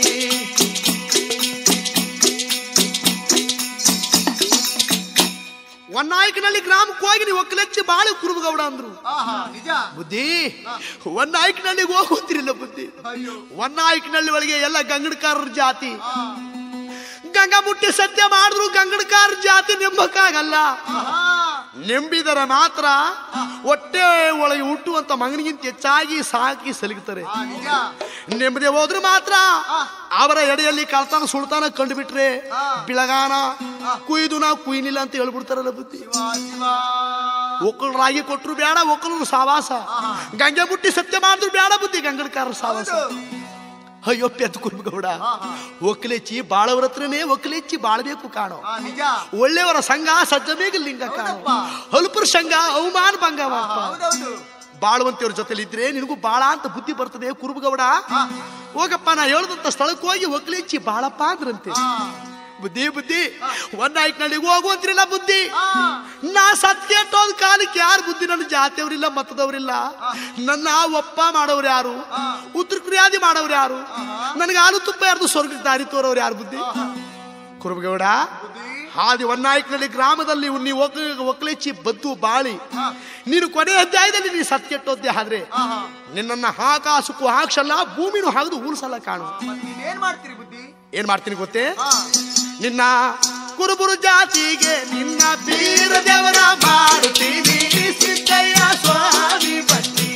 ಒನ್ನಾಯ್ಕನಲ್ಲಿ ಗ್ರಾಮಕ್ಕೆ ಹೋಗಿ ನೀವು ಒಕ್ಕಲೆಚ್ಚಿ ಬಾಳು ಕುರುಬಗೌಡ ಅಂದ್ರು ಆಹಾ ನಿಜ ಬುದ್ಧಿ ಒನ್ನಾಯ್ಕನಲ್ಲಿ ಹೋಗುತ್ತಿರಲಿಲ್ಲ ಬುದ್ಧಿ ಅಯ್ಯೋ ಒನ್ನಾಯ್ಕನಲ್ಲಿ ಒಳಗೆ ಎಲ್ಲ ಗಂಗಡಕಾರರ ಜಾತಿ ಆ, ಗಂಗಾ ಮುಟ್ಟಿ ಸತ್ಯ ಮಾಡಿದ್ರು ಗಂಗಡಕಾರ ಜಾತಿ ನೆಂಬಕ್ಕಾಗಲ್ಲ ಆಹಾ ನೆಂಬಿದರೆ ಮಾತ್ರ ಹೊಟ್ಟೆ ಒಳಗೆ ಹುಟ್ಟುವಂತ ಮಗನಿಗಿಂತ ಹೆಚ್ಚಾಗಿ ಸಾಕಿ ಸಲಗುತ್ತಾರೆ ಆ, ನಿಜ ನೆಮ್ಮದಿ ಹೋದ್ರೆ ಮಾತ್ರ ಅವರ ಎಡೆಯಲ್ಲಿ ಕಳ್ತನ ಸುಳ್ತಾನ ಕಂಡು ಬಿಟ್ರೆ ಆ. ಬಿಳಗಾನ ಕುಯ್ದು ನಾ ಕುಯ್ನಿಲ್ಲ ಅಂತ ಹೇಳ್ಬಿಡ್ತಾರಲ್ಲ ಬುದ್ಧಿ ಶಿವ ಶಿವ ಒಕ್ಕಳು ರಾಗಿ ಕೊಟ್ರು ಬೇಡ ಒಕ್ಕಲು ಸಾವಾಸ ಗಂಗೆ ಮುಟ್ಟಿ ಸತ್ಯ ಮಾಡಿದ್ರು ಬೇಡ ಬುದ್ಧಿ ಗಂಗಡಕಾರ ಸಾವಾಸ ಹೌದು. ಅಯ್ಯೋ ಪೆದ್ದು ಕುರ್ಬಗೌಡ ಆಹಾ. ಒಕ್ಕಲೆಚ್ಚಿ ಬಾಳವರ ಹತ್ರನೇ ಒಕ್ಕಲೆಚ್ಚಿ ಬಾಳ್ಬೇಕು ಕಾಣೋ ಆ, ನಿಜ ಒಳ್ಳೆಯವರ ಸಂಘ ಸಜ್ಜಬೇಗ ಲಿಂಗ ಕಾಣೋ ಹೌದಪ್ಪ. ಅಲ್ಪರ ಸಂಘ ಅವಮಾನ ಭಂಗ ಆಹಾ, ಮಾಡ್ತಾ. ಹೌದೌದು ಬಾಳುವಂತಿಯವ್ರ ಜೊತೆಲಿ ಇದ್ರೆ ನಿನಗೂ ಬಾಳ ಅಂತ ಬುದ್ಧಿ ಬರ್ತದೆ ಕುರುಬಗೌಡ ಆ, ಹೋಗಪ್ಪ ನಾ ಹೇಳ್ದಂತ ಸ್ಥಳಕ್ಕೆ ಹೋಗಿ ಒಕ್ಕಲೆಚ್ಚಿ ಬಾಳಪ್ಪ ಅಂದ್ರಂತೆ ಆ, ಬುದ್ಧಿ ಬುದ್ಧಿ ಒಂದ್ ನೈಟ್ನಲ್ಲಿ ಹೋಗುವಂತಿರಲ್ಲ ಬುದ್ಧಿ ಆ, ನಾ ಸತ್ಕೆಟ್ಟೋದ್ ಕಾಲಕ್ಕೆ ಯಾರು ಬುದ್ಧಿ ನನ್ನ ಜಾತಿಯವರಿಲ್ಲ ಮತದವರಿಲ್ಲ ನನ್ನ ಒಪ್ಪ ಮಾಡೋರು ಯಾರು ಉತ್ತರ ಕ್ರಿಯಾದಿ ಮಾಡೋರು ಯಾರು ನನಗೆ ಹಾಲು ತುಪ್ಪ ಯಾರ್ದು ಸ್ವರ್ಗಕ್ಕೆ ದಾರಿ ತೋರೋರು ಯಾರು ಬುದ್ಧಿ ಕುರುಬಗೌಡ ಬುದ್ಧಿ ಹಾದಿ ಒನ್ನಾಯ್ಕನಲ್ಲಿ ಗ್ರಾಮದಲ್ಲಿ ನೀವು ಒಕ್ಕ ಒಕ್ಕಲೆಚ್ಚಿ ಬದ್ದು ಬಾಳಿ ನೀನು ಕೊನೆ ಅಧ್ಯಾಯದಲ್ಲಿ ನೀನು ಸತ್ಕೆಟ್ಟೋದ್ದೆ ಆದ್ರೆ ಆಹಾ ನಿನ್ನನ್ನ ಆಕಾಶಕ್ಕೂ ಹಾಕ್ಸಲ್ಲ ಭೂಮಿನೂ ಹಾಗದು ಉಳಿಸಲ್ಲ ಕಾಣು ಮತ್ ನೀವೇನ್ ಮಾಡ್ತೀರಿ ಬುದ್ಧಿ ಏನ್ ಮಾಡ್ತೀನಿ ಗೊತ್ತೇ ಆ, ನಿನ್ನ ಕುರುಬುರು ಜಾತಿಗೆ ನಿನ್ನ ಬೀರ ದೇವರ ಮಾಡುತ್ತೀನಿ ಸಿದ್ದಯ್ಯ ಸ್ವಾಮಿ ಬನ್ನಿ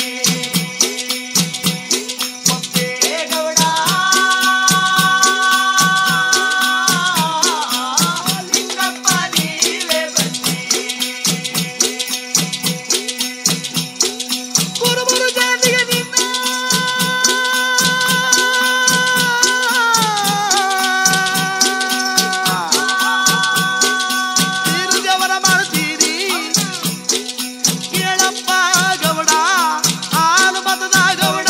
ಬೊಪ್ಪೇಗೌಡ ನಿಂಗಪ್ಪ ನೀವೇ ಬನ್ನಿ ಕುರುಬುರು ಜಾತಿಗೆ ನಿನ್ನ ಬೀರ ದೇವರ ಮಾಡ್ತೀನಿ ಕೇಳಪ್ಪ ಗೌಡ ಹಾಲು ಮತದ ಗೌಡ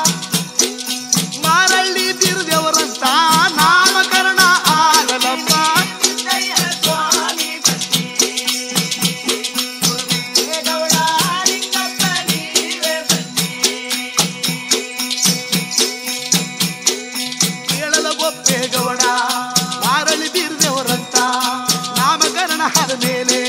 ಮಾರಳ್ಳಿ ಬೀರ ದೇವರಂತ ನಾಮಕರಣ ಆಗಲಪ್ಪ ಸಿದ್ದಯ್ಯ ಸ್ವಾಮಿ ಬನ್ನಿ ಬೊಪ್ಪೇಗೌಡ ನಿಂಗಪ್ಪ ನೀವೇ ಬನ್ನಿ ಕೇಳಲ ಗೊಪ್ಪೇಗೌಡ ಮಾರಳಿ ಬೀರ್ದೇವರಂತ ನಾಮಕರಣ ಆದ ಮೇಲೆ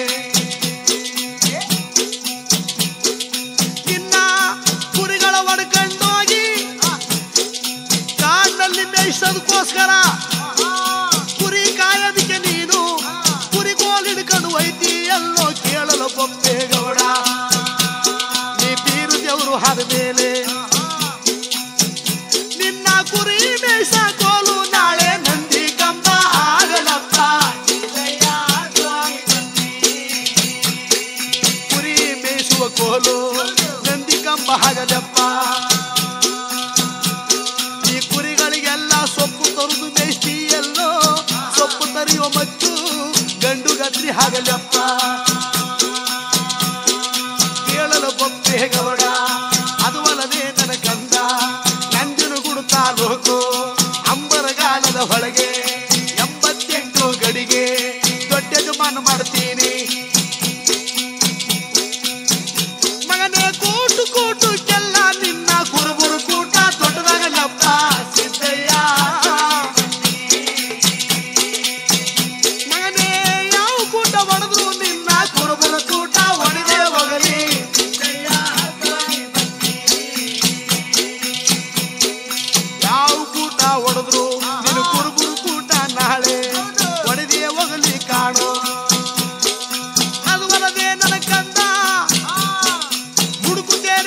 ನಿನ್ನ ಕುರಿಗಳ ಒಡ್ಕೊಂಡೋಗಿ ಕಾಡಿನಲ್ಲಿ ಮೇಯಿಸೋದಕ್ಕೋಸ್ಕರ ಕುರಿ ಕಾಯೋದಕ್ಕೆ ನೀನು ಕುರಿ ಕೋಲ್ ಹಿಡ್ಕೊಂಡು ಒಯ್ತಿ ಎಲ್ಲೋ ಕೇಳಲು ಗೊಪ್ಪೇಗೌಡ ನೀ ಬೀರು ದೇವರು ಆದ ಮೇಲೆ ನಿನ್ನ ಕುರಿ ಮೇಯ್ಸ ಕೋಲು ನಾಳೆ ನಂದಿ ಕಂಬ ಆಗಲಪ್ಪ ಸಿದ್ದಯ್ಯ ಸ್ವಾಮಿ ಬನ್ನಿ ಕುರಿ ಮೇಯಿಸುವ ಕೋಲು ನಂದಿ ಕಂಬ ಆಗಲಪ್ಪ ಈ ಕುರಿಗಳಿಗೆಲ್ಲ ಸೊಪ್ಪು ತರುದು ಮೇಯಿಸ್ತಿ ಎಲ್ಲೋ ಸೊಪ್ಪು ತರಿಯುವ ಮಚ್ಚು ಗಂಡು ಗದ್ರಿ ಆಗಲಪ್ಪ ಕೇಳಲು ಗೊಪ್ಪೇಗೌಡ ಅದು ಅಲ್ಲದೆ ನನ್ನ ಕಂದ ನಂಜನು ಗುಡುತ್ತಾ ಲೋಕು ಅಂಬರಗಾಲದ ಹೊಳಗೆ ಎಂಬತ್ತೆಂಟು ಗಡಿಗೆ ದೊಡ್ಡ ಯಜಮಾನ ಮಾಡ್ತೀನಿ ಮಗನೇ ಕೂಟು ಕೂಟು ಕೆಲ್ಲ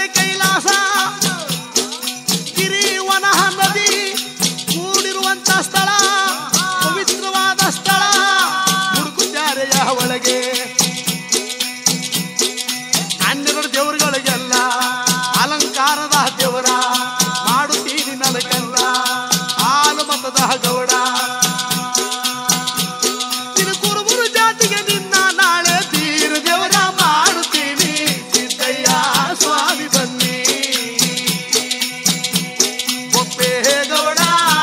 ತೆರೆ ಕೈಲಾಸ ಗಿರಿ ವನ ನದಿ ಕೂಡಿರುವಂತ ಸ್ಥಳ ಪವಿತ್ರವಾದ ಸ್ಥಳ ಹುಡುಕುತ್ಯಾರೆಯ ಒಳಗೆ ಹನ್ನೆರಡು ದೇವರುಗಳಿಗೆಲ್ಲ ಅಲಂಕಾರದ ದೇವರ ಮಾಡುತ್ತೀನಿ ನನಗೆಲ್ಲ ಹಾಲು ಮತದ ಗೌಡ ನಿನ್ನ ಕುರುಬುರು ಜಾತಿಗೆ ನಿನ್ನ ನಾಳೆ ತೀರು ದೇವರ ಮಾಡುತ್ತೀನಿ ಸಿದ್ದಯ್ಯ ಸ್ವಾಮಿ ಬನ್ನಿ ಒಪ್ಪೆ ಗೌಡ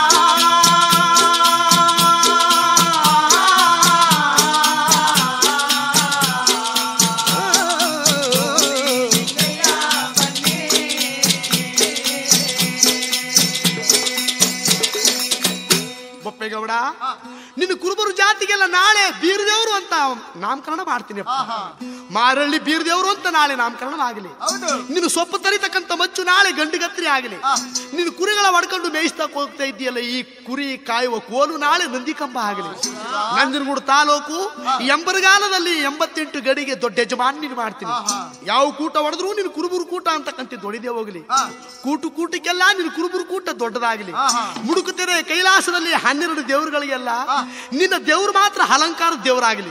ಬೊಪ್ಪೆಗೌಡ ನಿನ್ನ ಕುರುಬರು ಜಾತಿಗೆಲ್ಲ ನಾಳೆ ಬೀರದೇವರು ಅಂತ ನಾಮಕರಣ ಮಾಡ್ತೀನಿ ಅಪ್ಪ. ಆಹಾ. ಮಾರಳ್ಳಿ ಬೀರದೇವರು ಅಂತ ನಾಳೆ ನಾಮಕರಣ ಆಗಲಿ ಹೌದು ನಿನ್ನ ಸೊಪ್ಪು ತರಿತಕ್ಕಂಥ ಮಚ್ಚು ನಾಳೆ ಗಂಡುಗತ್ರಿ ಆಗಲಿ ಆ. ನಿನ್ನ ಕುರಿಗಳ ಹೊಡ್ಕೊಂಡು ಮೇಯಿಸ್ತಾಕ್ ಹೋಗ್ತಾ ಇದ್ದೀಯಲ್ಲ ಈ ಕುರಿ ಕಾಯುವ ಕೋಲು ನಾಳೆ ನಂದಿಕಂಬ ಆಗಲಿ ನಂಜನಗೂಡು ತಾಲೂಕು ಎಂಬರಗಾಲದಲ್ಲಿ ಎಂಬತ್ತೆಂಟು ಗಡಿಗೆ ದೊಡ್ಡ ಯಜಮಾನ್ ಮಾಡ್ತೀನಿ ಆಹಾ. ಯಾವ ಕೂಟ ಹೊಡೆದ್ರು ನಿನ್ನ ಕುರುಬುರು ಕೂಟ ಅಂತಕ್ಕಂಥ ದೊಡಿದೆ ಹೋಗ್ಲಿ ಆ. ಕೂಟು ಕೂಟಕ್ಕೆಲ್ಲ ನಿನ್ನ ಕುರುಬುರು ಕೂಟ ದೊಡ್ಡದಾಗಲಿ ಆಹಾ. ಮುಡುಕುತ್ತೆರೆ ಕೈಲಾಸದಲ್ಲಿ ಹನ್ನೆರಡು ದೇವರುಗಳಿಗೆಲ್ಲ ಆ. ನಿನ್ನ ದೇವ್ರು ಮಾತ್ರ ಅಲಂಕಾರದ ದೇವರಾಗಲಿ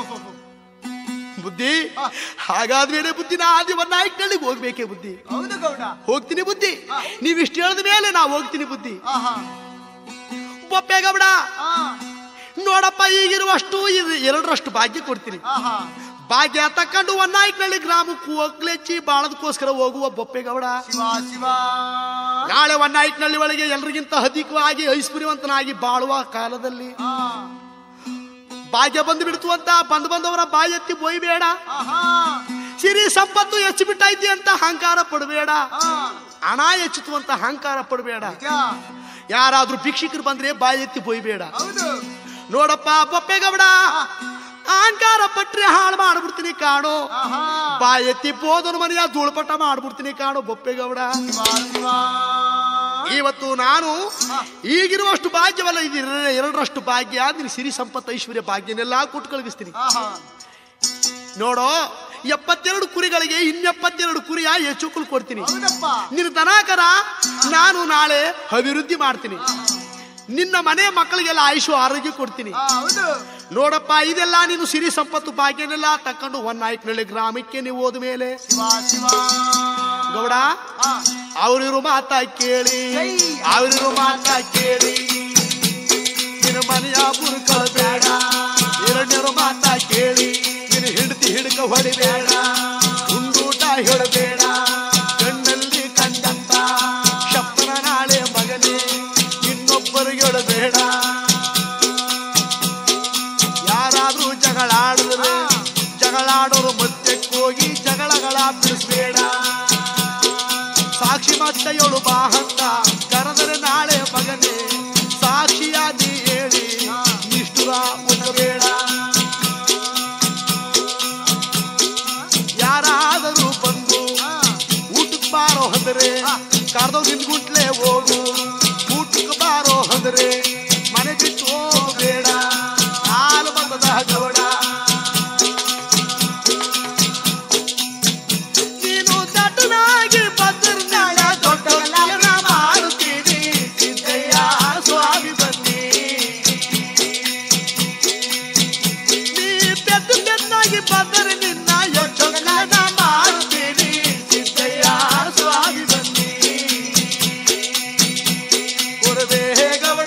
ಬುದ್ಧಿ ಹಾಗಾದ್ಮೇಲೆ ಬುದ್ಧಿ ನಾ ಆದಿವನ್ನಾಯ್ಕಳ್ಳಿಗೆ ಹೋಗ್ಬೇಕೇ ಬುದ್ಧಿ ಹೌದು ಗೌಡ ಹೋಗ್ತೀನಿ ಬುದ್ಧಿ ನೀವಿಷ್ಟು ಹೇಳಿದ ಮೇಲೆ ನಾ ಹೋಗ್ತೀನಿ ಬುದ್ಧಿ ಆಹಾ ಬೊಪ್ಪೆಗೌಡ ಆ, ನೋಡಪ್ಪ ಈಗಿರುವಷ್ಟು ಇದು ಎರಡರಷ್ಟು ಭಾಗ್ಯ ಕೊಡ್ತೀನಿ ಆಹಾ ಭಾಗ್ಯ ತಕೊಂಡು ಒನ್ನಾಯ್ಕಳ್ಳಿ ಗ್ರಾಮಕ್ಕೆ ಹೋಗ್ಲೆಚ್ಚಿ ಬಾಳದಕ್ಕೋಸ್ಕರ ಹೋಗುವ ಬೊಪ್ಪೆಗೌಡ ಶಿವ ಶಿವ ನಾಳೆ ಒನ್ನಾಯ್ಕಳ್ಳಿ ಒಳಗೆ ಎಲ್ರಿಗಿಂತ ಅಧಿಕವಾಗಿ ಐಶ್ವರ್ಯವಂತನಾಗಿ ಬಾಳುವ ಕಾಲದಲ್ಲಿ ಆ, ಭಾಗ್ಯ ಬಂದು ಬಿಡ್ತು ಅಂತ ಬಂದು ಬಂದವರ ಬಾಯಿ ಎತ್ತಿ ಬೊಯ್ಬೇಡ ಆಹಾ ಸಿರಿ ಸಂಪತ್ತು ಹೆಚ್ಚು ಬಿಟ್ಟೈತಿ ಅಂತ ಅಹಂಕಾರ ಪಡಬೇಡ ಆ, ಹಣ ಹೆಚ್ಚಿತು ಅಂತ ಅಹಂಕಾರ ಪಡಬೇಡ ನಿಜ ಯಾರಾದ್ರೂ ಭಿಕ್ಷಿಕರು ಬಂದ್ರೆ ಬಾಯಿ ಎತ್ತಿ ಬೊಯ್ಬೇಡ ಹೌದು ನೋಡಪ್ಪ ಬೊಪ್ಪೆಗೌಡ ಅಹಂಕಾರ ಪಟ್ರೆ ಹಾಳು ಮಾಡ್ಬಿಡ್ತೀನಿ ಕಾಣು ಆಹಾ ಬಾಯಿ ಎತ್ತಿ ಬೋದನ ಮನೆಯ ಧೂಳ್ಪಟ ಮಾಡ್ಬಿಡ್ತೀನಿ ಕಾಣು ಬೊಪ್ಪೆಗೌಡ ಶಿವ ಶಿವ ಇವತ್ತು ನಾನು ಈಗಿರುವಷ್ಟು ಭಾಗ್ಯವಲ್ಲ ಇದು ಎರ- ಎರಡರಷ್ಟು ಭಾಗ್ಯ ನಿನ್ ಸಿರಿ ಸಂಪತ್ತು ಐಶ್ವರ್ಯ ಭಾಗ್ಯನೆಲ್ಲ ಕೊಟ್ಟು ಕಳಗಿಸ್ತೀನಿ ಆಹಾ ನೋಡೋ ಎಪ್ಪತ್ತೆರಡು ಕುರಿಗಳಿಗೆ ಇನ್ನೆಪ್ಪತ್ತೆರಡು ಕುರಿಯ ಹೆಚ್ಚುಕುಲ್ ಕೊಡ್ತೀನಿ ಹೌದಪ್ಪ ನಿನ್ನ ದನಾಕರ ನಾನು ನಾಳೆ ಅಭಿವೃದ್ಧಿ ಮಾಡ್ತೀನಿ ನಿನ್ನ ಮನೆ ಮಕ್ಕಳಿಗೆಲ್ಲ ಆಯುಷು ಆರೋಗ್ಯ ಕೊಡ್ತೀನಿ ಆ, ಹೌದು ನೋಡಪ್ಪ ಇದೆಲ್ಲ ನೀನು ಸಿರಿ ಸಂಪತ್ತು ಭಾಗ್ಯನೆಲ್ಲ ತಕೊಂಡು ಒನ್ನಾಯ್ಕನಳ್ಳಿ ಗ್ರಾಮಕ್ಕೆ ನೀವು ಹೋದ ಮೇಲೆ ಶಿವ ಶಿವ ಗೌಡ ಆ, ಅವರಿರು ಮಾತಾ ಕೇಳಿ ಜೈ. ಅವರಿರು ಮಾತಾ ಕೇಳಿ ನಿನ್ನ ಮನೆಯ ಬುರುಕಳ ಬೇಡ ಎರಡನೇರು ಮಾತಾ ಕೇಳಿ ನಿನ್ನ ಹಿಡ್ತಿ ಹಿಡ್ಕ ಹೊಡಿಬೇಡ ಉಂಡೂಟ ಹೇಳಬೇಡ ಕಣ್ಣಲ್ಲಿ ಕಂಡಂತ ಶಪ್ಪನ ನಾಳೆ ಮಗನೇ ಇನ್ನೊಬ್ಬರಿಗೆ ಹೇಳಬೇಡ ಯಾರಾದ್ರೂ ಜಗಳಾಡಿದ್ರೆ ಜಗಳಾಡೋರು ಮಧ್ಯಕ್ಕೆ ಹೋಗಿ ಜಗಳಗಳ ಬಿಡಿಸ್ಬೇಡ ಸಾಕ್ಷಿ ಮತ್ತೆಯೊಳು ಬಾಹಂತ ಕರೆದರೆ ನಾಳೆ ಮಗನೇ ಸಾಕ್ಷಿಯಾಗಿ ಹೇಳಿ ನಿಷ್ಠುರ ಮುಚ್ಚಬೇಡ ಯಾರಾದರೂ ಬಂದು ಊಟಕ್ಕೆ ಬಾರೋ ಅಂದ್ರೆ ಕರ್ದವ್ ನಿಂತ್ಗುಂಟ್ಲೆ ಹೋಗು ಊಟಕ್ಕೆ ಬಾರೋ ಅಂದ್ರೆ ಮನೆ ಬಿಟ್ಟು ಹೋಗಬೇಡ ಹಾಲು ಬಂದದ ಗೌಡ ನೀನು ದಟ್ಟನಾಗಿ ಬಂದಿರ್ನಾಳ ದೊಡ್ಡ ಮಾಡುತ್ತೀನಿ ಸಿದ್ದಯ್ಯ ಸ್ವಾಮಿ ಬನ್ನಿ ನೀ ಪೆದ್ದು ಪೆದ್ದಾಗಿ ಬಂದರೆ ನಿನ್ನ ಯಕ್ಷಗಾನ ಮಾಡುತ್ತೀನಿ ಸಿದ್ದಯ್ಯ ಸ್ವಾಮಿ ಬನ್ನಿ ಕೊರವೇ ಗೌಡ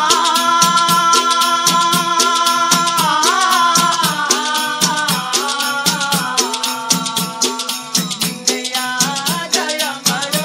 ಜಯ ಜಯ ಮಾಡೋ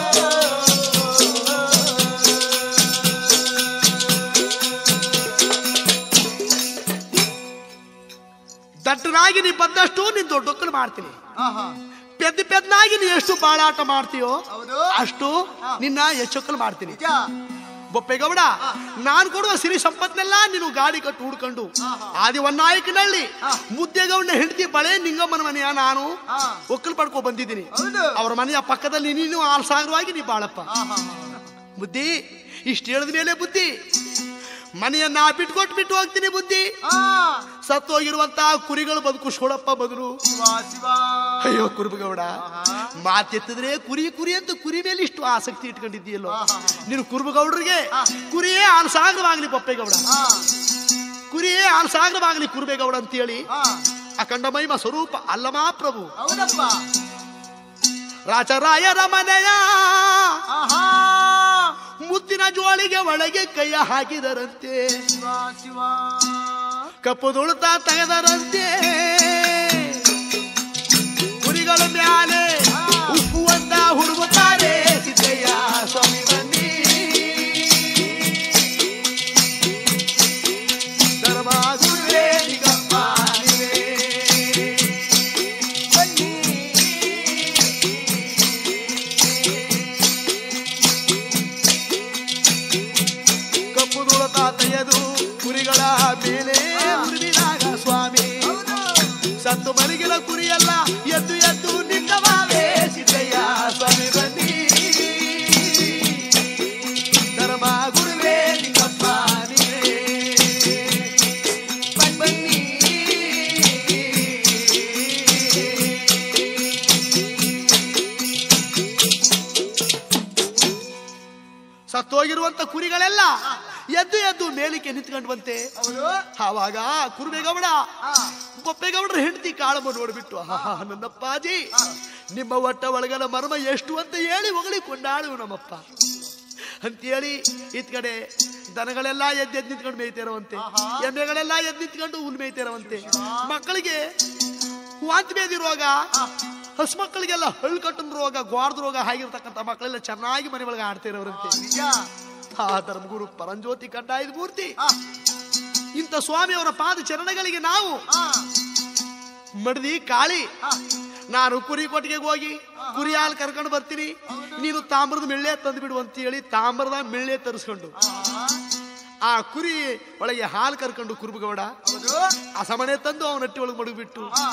ದಟ್ಟನಾಗಿ ನೀ ಬಂದಷ್ಟು ನೀನ್ ದೊಡ್ಡಕ್ಕಲು ಮಾಡ್ತೀನಿ ಆಹಾ ಪೆದ್ದ ಪೆದ್ದನಾಗಿ ನೀ ಎಷ್ಟು ಬಾಳಾಟ ಮಾಡ್ತೀಯೋ ಹೌದು ಅಷ್ಟು ನಿನ್ನ ಹೆಚ್ಚೊಕ್ಕಲು ಮಾಡ್ತೀನಿ ನಿಜ ಬೊಪ್ಪೆಗೌಡ ನಾನ್ ಕೊಡುವ ಸಿರಿ ಸಂಪತ್ನೆಲ್ಲ ನೀನು ಗಾಡಿ ಕಟ್ಟು ಹುಡ್ಕೊಂಡು ಆದಿ ಒನ್ನಾಯಕನಹಳ್ಳಿ ಮುದ್ದೆಗೌಡನ ಹೆಂಡತಿ ಬಳೆ ನಿಂಗಮ್ಮನ ಮನೆಯ ನಾನು ಹಾ. ಒಕ್ಕಲು ಪಡ್ಕೊ ಬಂದಿದ್ದೀನಿ ಹೌದು ಅವ್ರ ಮನೆಯ ಪಕ್ಕದಲ್ಲಿ ನೀನು ಆಲ್ಸಾಗರವಾಗಿ ನೀ ಬಾಳಪ್ಪ ಆಹಾ ಬುದ್ಧಿ ಇಷ್ಟು ಹೇಳಿದ ಮೇಲೆ ಬುದ್ಧಿ ಮನೆಯನ್ನ ಬಿಟ್ಕೊಟ್ಟು ಬಿಟ್ಟು ಹೋಗ್ತೀನಿ ಬುದ್ಧಿ ಆ ಸತ್ತೋಗಿರುವಂತ ಕುರಿಗಳು ಬದುಕು ಶೋಳಪ್ಪ ಬದಲು ಶಿವ ಶಿವ ಅಯ್ಯೋ ಕುರುಬಗೌಡ ಆಹಾ. ಮಾತೆತ್ತಿದ್ರೆ ಕುರಿ ಕುರಿ ಅಂತ ಕುರಿ ಮೇಲೆ ಇಷ್ಟು ಆಸಕ್ತಿ ಇಟ್ಕೊಂಡಿದ್ದೀಯಲ್ಲೋ ಆಹಾ. ನೀನು ಕುರುಬಗೌಡರಿಗೆ ಆ. ಕುರಿಯೇ ಆಲ್ಸಾಗ್ರವಾಗ್ಲಿ ಪಪ್ಪೇಗೌಡ ಹಾ ಕುರಿಯೇ ಆಲ್ಸಾಗ್ರವಾಗ್ಲಿ ಕುರುಬೇಗೌಡ ಅಂತೇಳಿ ಹಾ ಅಖಂಡ ಮಹಿಮ ಸ್ವರೂಪ ಅಲ್ಲಮಾ ಪ್ರಭು ಹೌದಪ್ಪ ರಾಜರಾಯರ ಮನೆಯ ಆಹಾ ಮುತ್ತಿನ ಜೋಳಿಗೆ ಒಳಗೆ ಕೈಯ ಹಾಕಿದರಂತೆ ಶಿವ ಶಿವ ಕಪ್ಪು ದುಳುತ ತೆಗೆದರಂತೆ ಕುರಿಗಳ ಮ್ಯಾಲೆ ಉಪ್ಪು ಅಂತ ಹುಡುಗುತ್ತಾರೆ ಸಿದ್ದಯ್ಯ ಸ್ವಾಮಿ ಬನ್ನಿ ಧರ್ಮ ಗುರುವೇ ನಿಗಮ್ಮ ನೀವೇ. ಬನ್ನಿ. ಕಪ್ಪು ದುಳುತ ತೆಗೆದು ಕುರಿಗಳ ಮೇಲೆ ಉರುಳಿದಾಗ ಸ್ವಾಮಿ ಹೌದು ಸತ್ತು ಮಲಗಿನ ಕುರಿಯಲ್ಲ ಎದ್ದು ಎದ್ದು ನಿಂತವಾವೆ ಸಿದ್ದಯ್ಯ ಸ್ವಾಮಿ ಬನ್ನಿ ಧರ್ಮ ಗುರುವೇ ನಿಂಗಪ್ಪ ನೀವೇ. ಬನ್ನಿ, ಬನ್ನಿ ಸತ್ತೋಗಿರುವಂತ ಕುರಿಗಳೆಲ್ಲ ಎದ್ದು ಎದ್ದು ಮೇಲಿಕ್ಕೆ ನಿಂತ್ಕೊಂಡ್ವಂತೆ ಹೌದು ಆವಾಗ ಕುರುಬೇಗೌಡ ಹಾ ಕೊಪ್ಪೇಗೌಡರ ಹೆಂಡತಿ ಕಾಳಮ್ಮ ನೋಡ್ಬಿಟ್ಟು ಆಹಾ ನನ್ನಪ್ಪಾಜಿ ನಿಮ್ಮ ಒಟ್ಟ ಒಳಗನ ಮರ್ಮ ಎಷ್ಟು ಅಂತ ಹೇಳಿ ಹೊಗಳಿ ಕೊಂಡಾಳು ನಮ್ಮಪ್ಪ ಅಂತೇಳಿ ಇತ್ ಕಡೆ ದನಗಳೆಲ್ಲ ಎದ್ದು ಎದ್ದು ನಿಂತ್ಕೊಂಡು ಮೇಯ್ತಿರವಂತೆ ಆಹಾ. ಎಮ್ಮೆಗಳೆಲ್ಲ ಎದ್ದು ನಿಂತ್ಕೊಂಡು ಹುಲ್ ಮೇಯ್ತಿರವಂತೆ ಮಕ್ಕಳಿಗೆ ವಾಂತಿ ಬೇದಿ ರೋಗ ಹಸ್ ಮಕ್ಕಳಿಗೆಲ್ಲ ಹಳ್ಳು ಕಟ್ಟನ್ ರೋಗ ಗೋರ್ದ ರೋಗ ಆಗಿರ್ತಕ್ಕಂಥ ಮಕ್ಕಳೆಲ್ಲ ಚೆನ್ನಾಗಿ ಮನೆ ಒಳಗೆ ಆಡ್ತಿರೋರಂತೆ ನಿಜ ಆ ಧರ್ಮಗುರು ಪರಂಜ್ಯೋತಿ ಕಡ್ಡಾಯದ ಮೂರ್ತಿ ಹಾ ಇಂಥ ಸ್ವಾಮಿಯವರ ಪಾದ ಚರಣಗಳಿಗೆ ನಾವು ಹಾ ಮಡ್ದಿ ಕಾಳಿ ಹಾ ನಾನು ಕುರಿ ಕೊಟ್ಟಿಗೆಗೆ ಹೋಗಿ ಕುರಿ ಹಾಲು ಕರ್ಕೊಂಡು ಬರ್ತೀನಿ ನೀನು ತಾಮ್ರದ ಮಿಳ್ಳೆ ತಂದು ಬಿಡು ಅಂತ ಹೇಳಿ ತಾಮ್ರದ ಮಿಳ್ಳೆ ತರಿಸ್ಕೊಂಡು ಆಹಾ. ಆ ಕುರಿ ಒಳಗೆ ಹಾಲು ಕರ್ಕೊಂಡು ಕುರುಬಗೌಡ ಹೌದು ಆ ಸಮನೆ ತಂದು ಅವನ ಹಟ್ಟಿ ಒಳಗೆ ಮಡಗ್ಬಿಟ್ಟು ಹಾ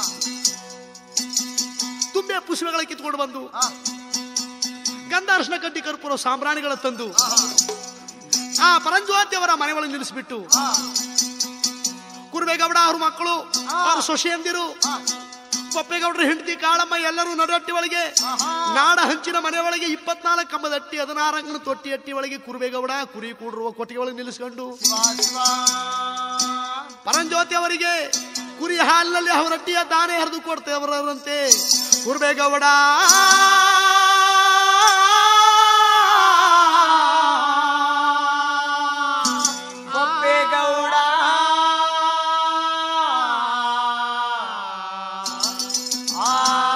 ತುಂಬೆ ಪುಷ್ಪಗಳ ಕಿತ್ಕೊಂಡು ಬಂದು ಹಾ ಗಂಧಾರ್ಶನ ಕಡ್ಡಿ ಕರ್ಪೂರ ಸಾಂಬ್ರಾಣಿಗಳ ತಂದು ಆಹಾ. ಆ ಪರಂಜ್ಯೋತಿ ಅವರ ಮನೆ ಒಳಗೆ ನಿಲ್ಲಿಸ್ಬಿಟ್ಟು ಹಾ ಕುರುಬೇಗೌಡ ಅವ್ರ ಮಕ್ಕಳು ಅವ್ರ ಸೊಸೆಯಂದಿರು ಹಾ ಪಪ್ಪೇಗೌಡರ ಹೆಂಡತಿ ಕಾಳಮ್ಮ ಎಲ್ಲರೂ ನಡಟ್ಟಿ ಒಳಗೆ ಆಹಾ. ನಾಡ ಹಂಚಿನ ಮನೆ ಒಳಗೆ ಇಪ್ಪತ್ನಾಲ್ಕು ಕಂಬದ ಅಟ್ಟಿ ಹದಿನಾರಂಗನ ತೊಟ್ಟಿ ಅಟ್ಟಿ ಒಳಗೆ ಕುರುಬೇಗೌಡ ಕುರಿ ಕೂಡಿರುವ ಕೊಟ್ಟಿಗೆ ಒಳಗೆ ನಿಲ್ಲಿಸ್ಕೊಂಡು ಶಿವ ಶಿವ ಪರಂಜ್ಯೋತಿ ಅವರಿಗೆ ಕುರಿ ಹಾಲಿನಲ್ಲಿ ಅವರ ಅಟ್ಟಿಯ ದಾನೆ ಹರಿದು ಕೊಡ್ತೇವರಂತೆ ಕುರುಬೇಗೌಡ ಬೊಪ್ಪೇಗೌಡ ಆ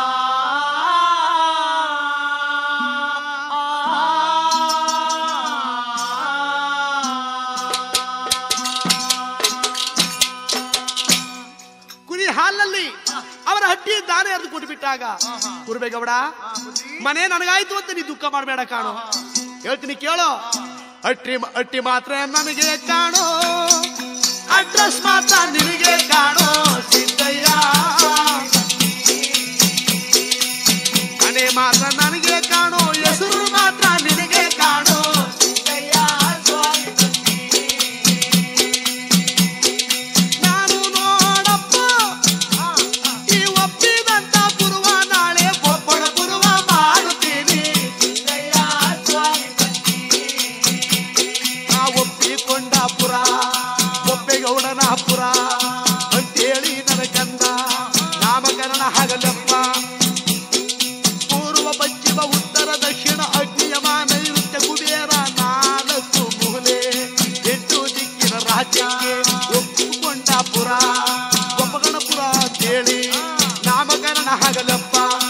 ಕುರಿ ಹಾಲಿನಲ್ಲಿ ಅವರ ಹಟ್ಟಿ ದಾನೆ ಹರಿದು ಕೊಟ್ಟು ಬಿಟ್ಟಾಗ ಕುರುಬೇಗೌಡ ಮನೆ ನನಗಾಯ್ತು ಅಂತ ನೀ ದುಃಖ ಮಾಡಬೇಡ ಕಾಣೋ ಹೇಳ್ತೀನಿ ಕೇಳೋ ಅಟ್ಟಿ ಅಟ್ಟಿ ಮಾತ್ರ ನನಗೆ ಕಾಣೋ ಅಡ್ರೆಸ್ ಮಾತ್ರ ನಿನಗೆ ಕಾಣೋ ಸಿದ್ದಯ್ಯ ಮನೆ ಮಾತ್ರ ನನಗೆ ಕಾಣೋ ಹೆಸರು ಮಾತ್ರ ನಿನಗೆ ಕಾಣೋ ನಾನು ನೋಡಪ್ಪ ಈ ಒಪ್ಪಿದಂತ ಪುರುವ ನಾಳೆ ಒಬ್ಬಳ ಪುರುವ ಮಾಡುತ್ತೀನಿ ಆ ಒಪ್ಪಿಕೊಂಡ ಪುರ ಒಪ್ಪೆಗೌಡನ ಪುರ ಅಂತೇಳಿ ನನ್ನ ಕಂದ ನಾಮಕರಣ ಆಗಲಪ್ಪ ಪೂರ್ವ ಪಶ್ಚಿಮ ಉತ್ತರ ದಕ್ಷಿಣ ಅಗ್ನಿಯಮ ನೈಋತ್ಯ ಕುಬೇರ ನಾಲ್ಕು ಮೂಲೆ ಎಂಟು ದಿಕ್ಕಿನ ರಾಜ್ಯಕ್ಕೆ ಒಪ್ಪಿಕೊಂಡ ಪುರ ಒಪ್ಪಗಣಪುರ ಅಂತೇಳಿ ನಾಮಕರಣ ಆಗಲಪ್ಪ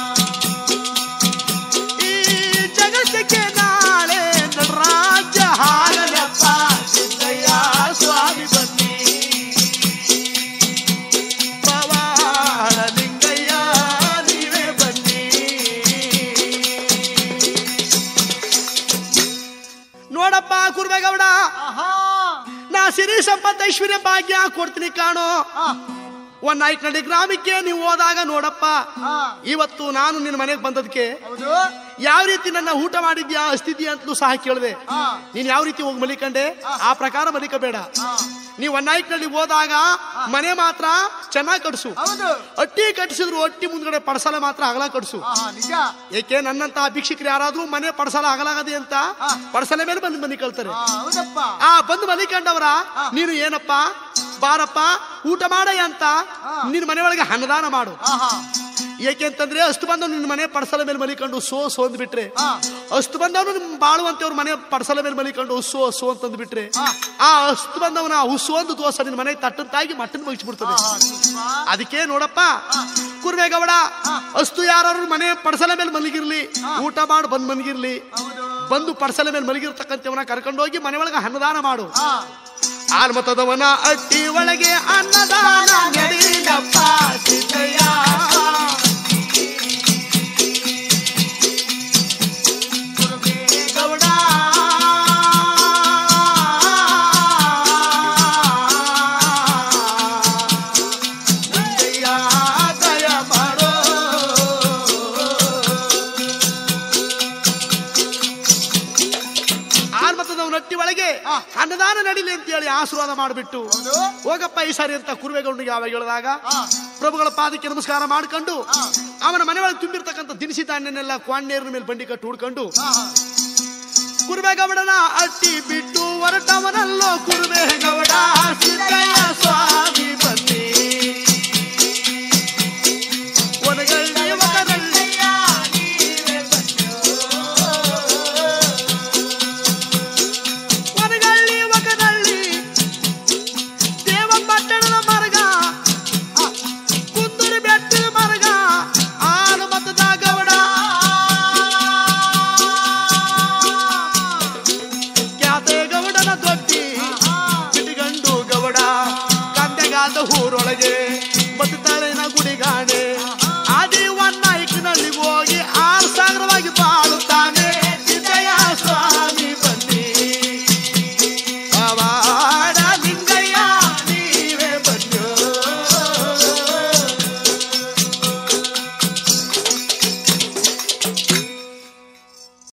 ಈ ಜಗತ್ತಕ್ಕೆ ನಾಳೆ ರಾಜ್ಯ ಹಾಗಲಪ್ಪ ಸಿದ್ದಯ್ಯ ಸ್ವಾಮಿ ಬನ್ನಿ ಪವಾಡ ಲಿಂಗಯ್ಯ ನೀವೇ ಬನ್ನಿ ನೋಡಪ್ಪ ಕುರ್ಬೇಗೌಡ ಆಹಾ ನಾ ಸಿರಿ ಸಂಪತ್ತ ಐಶ್ವರ್ಯ ಭಾಗ್ಯ ಕೊಡ್ತೀನಿ ಕಾಣೋ ಆ ಒಂದ್ ನೈಟ್ ನಡಿ ಗ್ರಾಮಕ್ಕೆ ನೀವು ಹೋದಾಗ ನೋಡಪ್ಪ ಆ ಇವತ್ತು ನಾನು ನಿನ್ನ ಮನೆಗೆ ಬಂದದಕ್ಕೆ ಹೌದು ಯಾವ ರೀತಿ ನನ್ನ ಊಟ ಮಾಡಿದ್ಯಾ ಅಸ್ತಿದ್ಯಾ ಅಂತಲೂ ಸಹ ಕೇಳಿದೆ ಆ ನೀನ್ ಯಾವ ರೀತಿ ಹೋಗಿ ಮಲಿಕಂಡೆ ಆ ಪ್ರಕಾರ ಮಲಿಕಬೇಡ ಆ ನೀವು ಒನ್ನಾಯ್ಕಲ್ಲಿ ಹೋದಾಗ ಮನೆ ಮಾತ್ರ ಚೆನ್ನಾಗಿ ಕಟ್ಸು ಹೌದು ಅಟ್ಟಿ ಕಟ್ಟಿಸಿದ್ರು ಅಟ್ಟಿ ಮುಂದ್ಗಡೆ ಪಡಸಾಲೆ ಮಾತ್ರ ಅಗಲ ಕಟ್ಸು ಆಹಾ ನಿಜ ಏಕೆ ನನ್ನಂತ ಭಿಕ್ಷಕರು ಯಾರಾದ್ರೂ ಮನೆ ಪಡಸಾಲ ಅಗಲಾಗದೆ ಅಂತ ಹಾ. ಪಡಸಾಲೆ ಮೇಲೆ ಬಂದು ಮನೆ ಕಳ್ತಾರೆ ಆ, ಹೌದಪ್ಪ ಆ ಬಂದು ಮನೆ ಕಂಡವರ ನೀನು ಏನಪ್ಪ ಬಾರಪ್ಪ ಊಟ ಮಾಡಯ್ಯ ಅಂತ ಹಾ. ನಿನ್ನ ಮನೆ ಒಳಗೆ ಅನ್ನದಾನ ಮಾಡು ಆಹಾ ಏಕೆ ಅಂತಂದ್ರೆ ಅಷ್ಟು ಬಂದವ್ ನಿನ್ನ ಮನೆ ಪಡಸಾಲ ಮೇಲೆ ಮಲಿಕೊಂಡು ಸೋ ಸೋ ಅಂದ್ಬಿಟ್ರೆ ಹಾ ಅಷ್ಟು ಬಂದವನು ನಿಮ್ ಬಾಳುವಂತವ್ರ ಮನೆ ಪಡಸಾಲ ಮೇಲೆ ಮಲಿಕೊಂಡು ಸೋ ಸೋ ಅಂತಂದು ಬಿಟ್ರೆ ಹಾ. ಆ ಅಷ್ಟು ಬಂದವನ ಹುಸು ಒಂದು ದೋಸ ನಿನ್ನ ಮನೆ ತಟ್ಟನ್ ತಾಗಿ ಮಟ್ಟನ್ ಮುಗಿಸ್ಬಿಡ್ತದೆ ಆಹಾ ಶಿವ ಅದಕ್ಕೆ ನೋಡಪ್ಪ ಕುರ್ಬೇಗೌಡ ಅಷ್ಟು ಯಾರು ಮನೆ ಪಡಸಲ ಮೇಲೆ ಮಲಗಿರ್ಲಿ ಊಟ ಮಾಡಿ ಬಂದ್ ಮಲಗಿರ್ಲಿ ಹೌದು ಬಂದು ಪಡಸಲ ಮೇಲೆ ಮಲಗಿರ್ತಕ್ಕಂಥವನ ಕರ್ಕೊಂಡೋಗಿ ಮನೆ ಒಳಗೆ ಅನ್ನದಾನ ಮಾಡು ಆ ಆಲ್ಮತದವನ ಅಟ್ಟಿ ಒಳಗೆ ಅನ್ನದಾನ ನಡೀಲಪ್ಪ ಸಿದ್ದಯ್ಯ ಗೌಡ ಸಿದ್ದಯ್ಯ ದಯ ಮಾಡೋ ಆಲ್ಮತದವನ ಅಟ್ಟಿ ಒಳಗೆ ಆ. ಅನ್ನದಾನ ನಡಿಲಿ ಅಂತ ಹೇಳಿ ಆಶೀರ್ವಾದ ಮಾಡಿಬಿಟ್ಟು ಹೌದು ಹೋಗಪ್ಪ ಈ ಸಾರಿ ಅಂತ ಕುರುವೆಗೌಡನಿಗೆ ಯಾವಾಗ ಹೇಳಿದಾಗ ಆ ಪ್ರಭುಗಳ ಪಾದಕ್ಕೆ ನಮಸ್ಕಾರ ಮಾಡ್ಕೊಂಡು ಆ. ಅವನ ಮನೆ ಒಳಗೆ ತುಂಬಿರ್ತಕ್ಕಂಥ ದಿನಸಿ ಧಾನ್ಯನೆಲ್ಲ ಕ್ವಾಂಡೇರಿನ ಮೇಲೆ ಬಂಡಿ ಕಟ್ಟು ಹುಡ್ಕೊಂಡು ಆಹಾ ಕುರುಬೇಗೌಡನ ಅಟ್ಟಿ ಬಿಟ್ಟು ಹೊರಟವನಲ್ಲೋ ಕುರುಬೇಗೌಡ ಸಿದ್ದಯ್ಯ ಸ್ವಾಮಿ ಬನ್ನಿ ಒನಗಳ್ಳಿ ಒಗರಳ್ಳಿ ಒನಗಳ್ಳಿ ಒಗರಳ್ಳಿ ದೇವಪಟ್ಟಣದ ಮರಗ ಕುಂದೂರು ಬೆಟ್ಟದ ಮರಗ ಆನು ಮತದ ಗೌಡ ಖ್ಯಾತೆ ಗೌಡನ ದೊಡ್ಡಿ ಬಿಟಿಗಂಡು ಗೌಡ ಕಂದೆಗಾದ ಊರೊಳಗೆ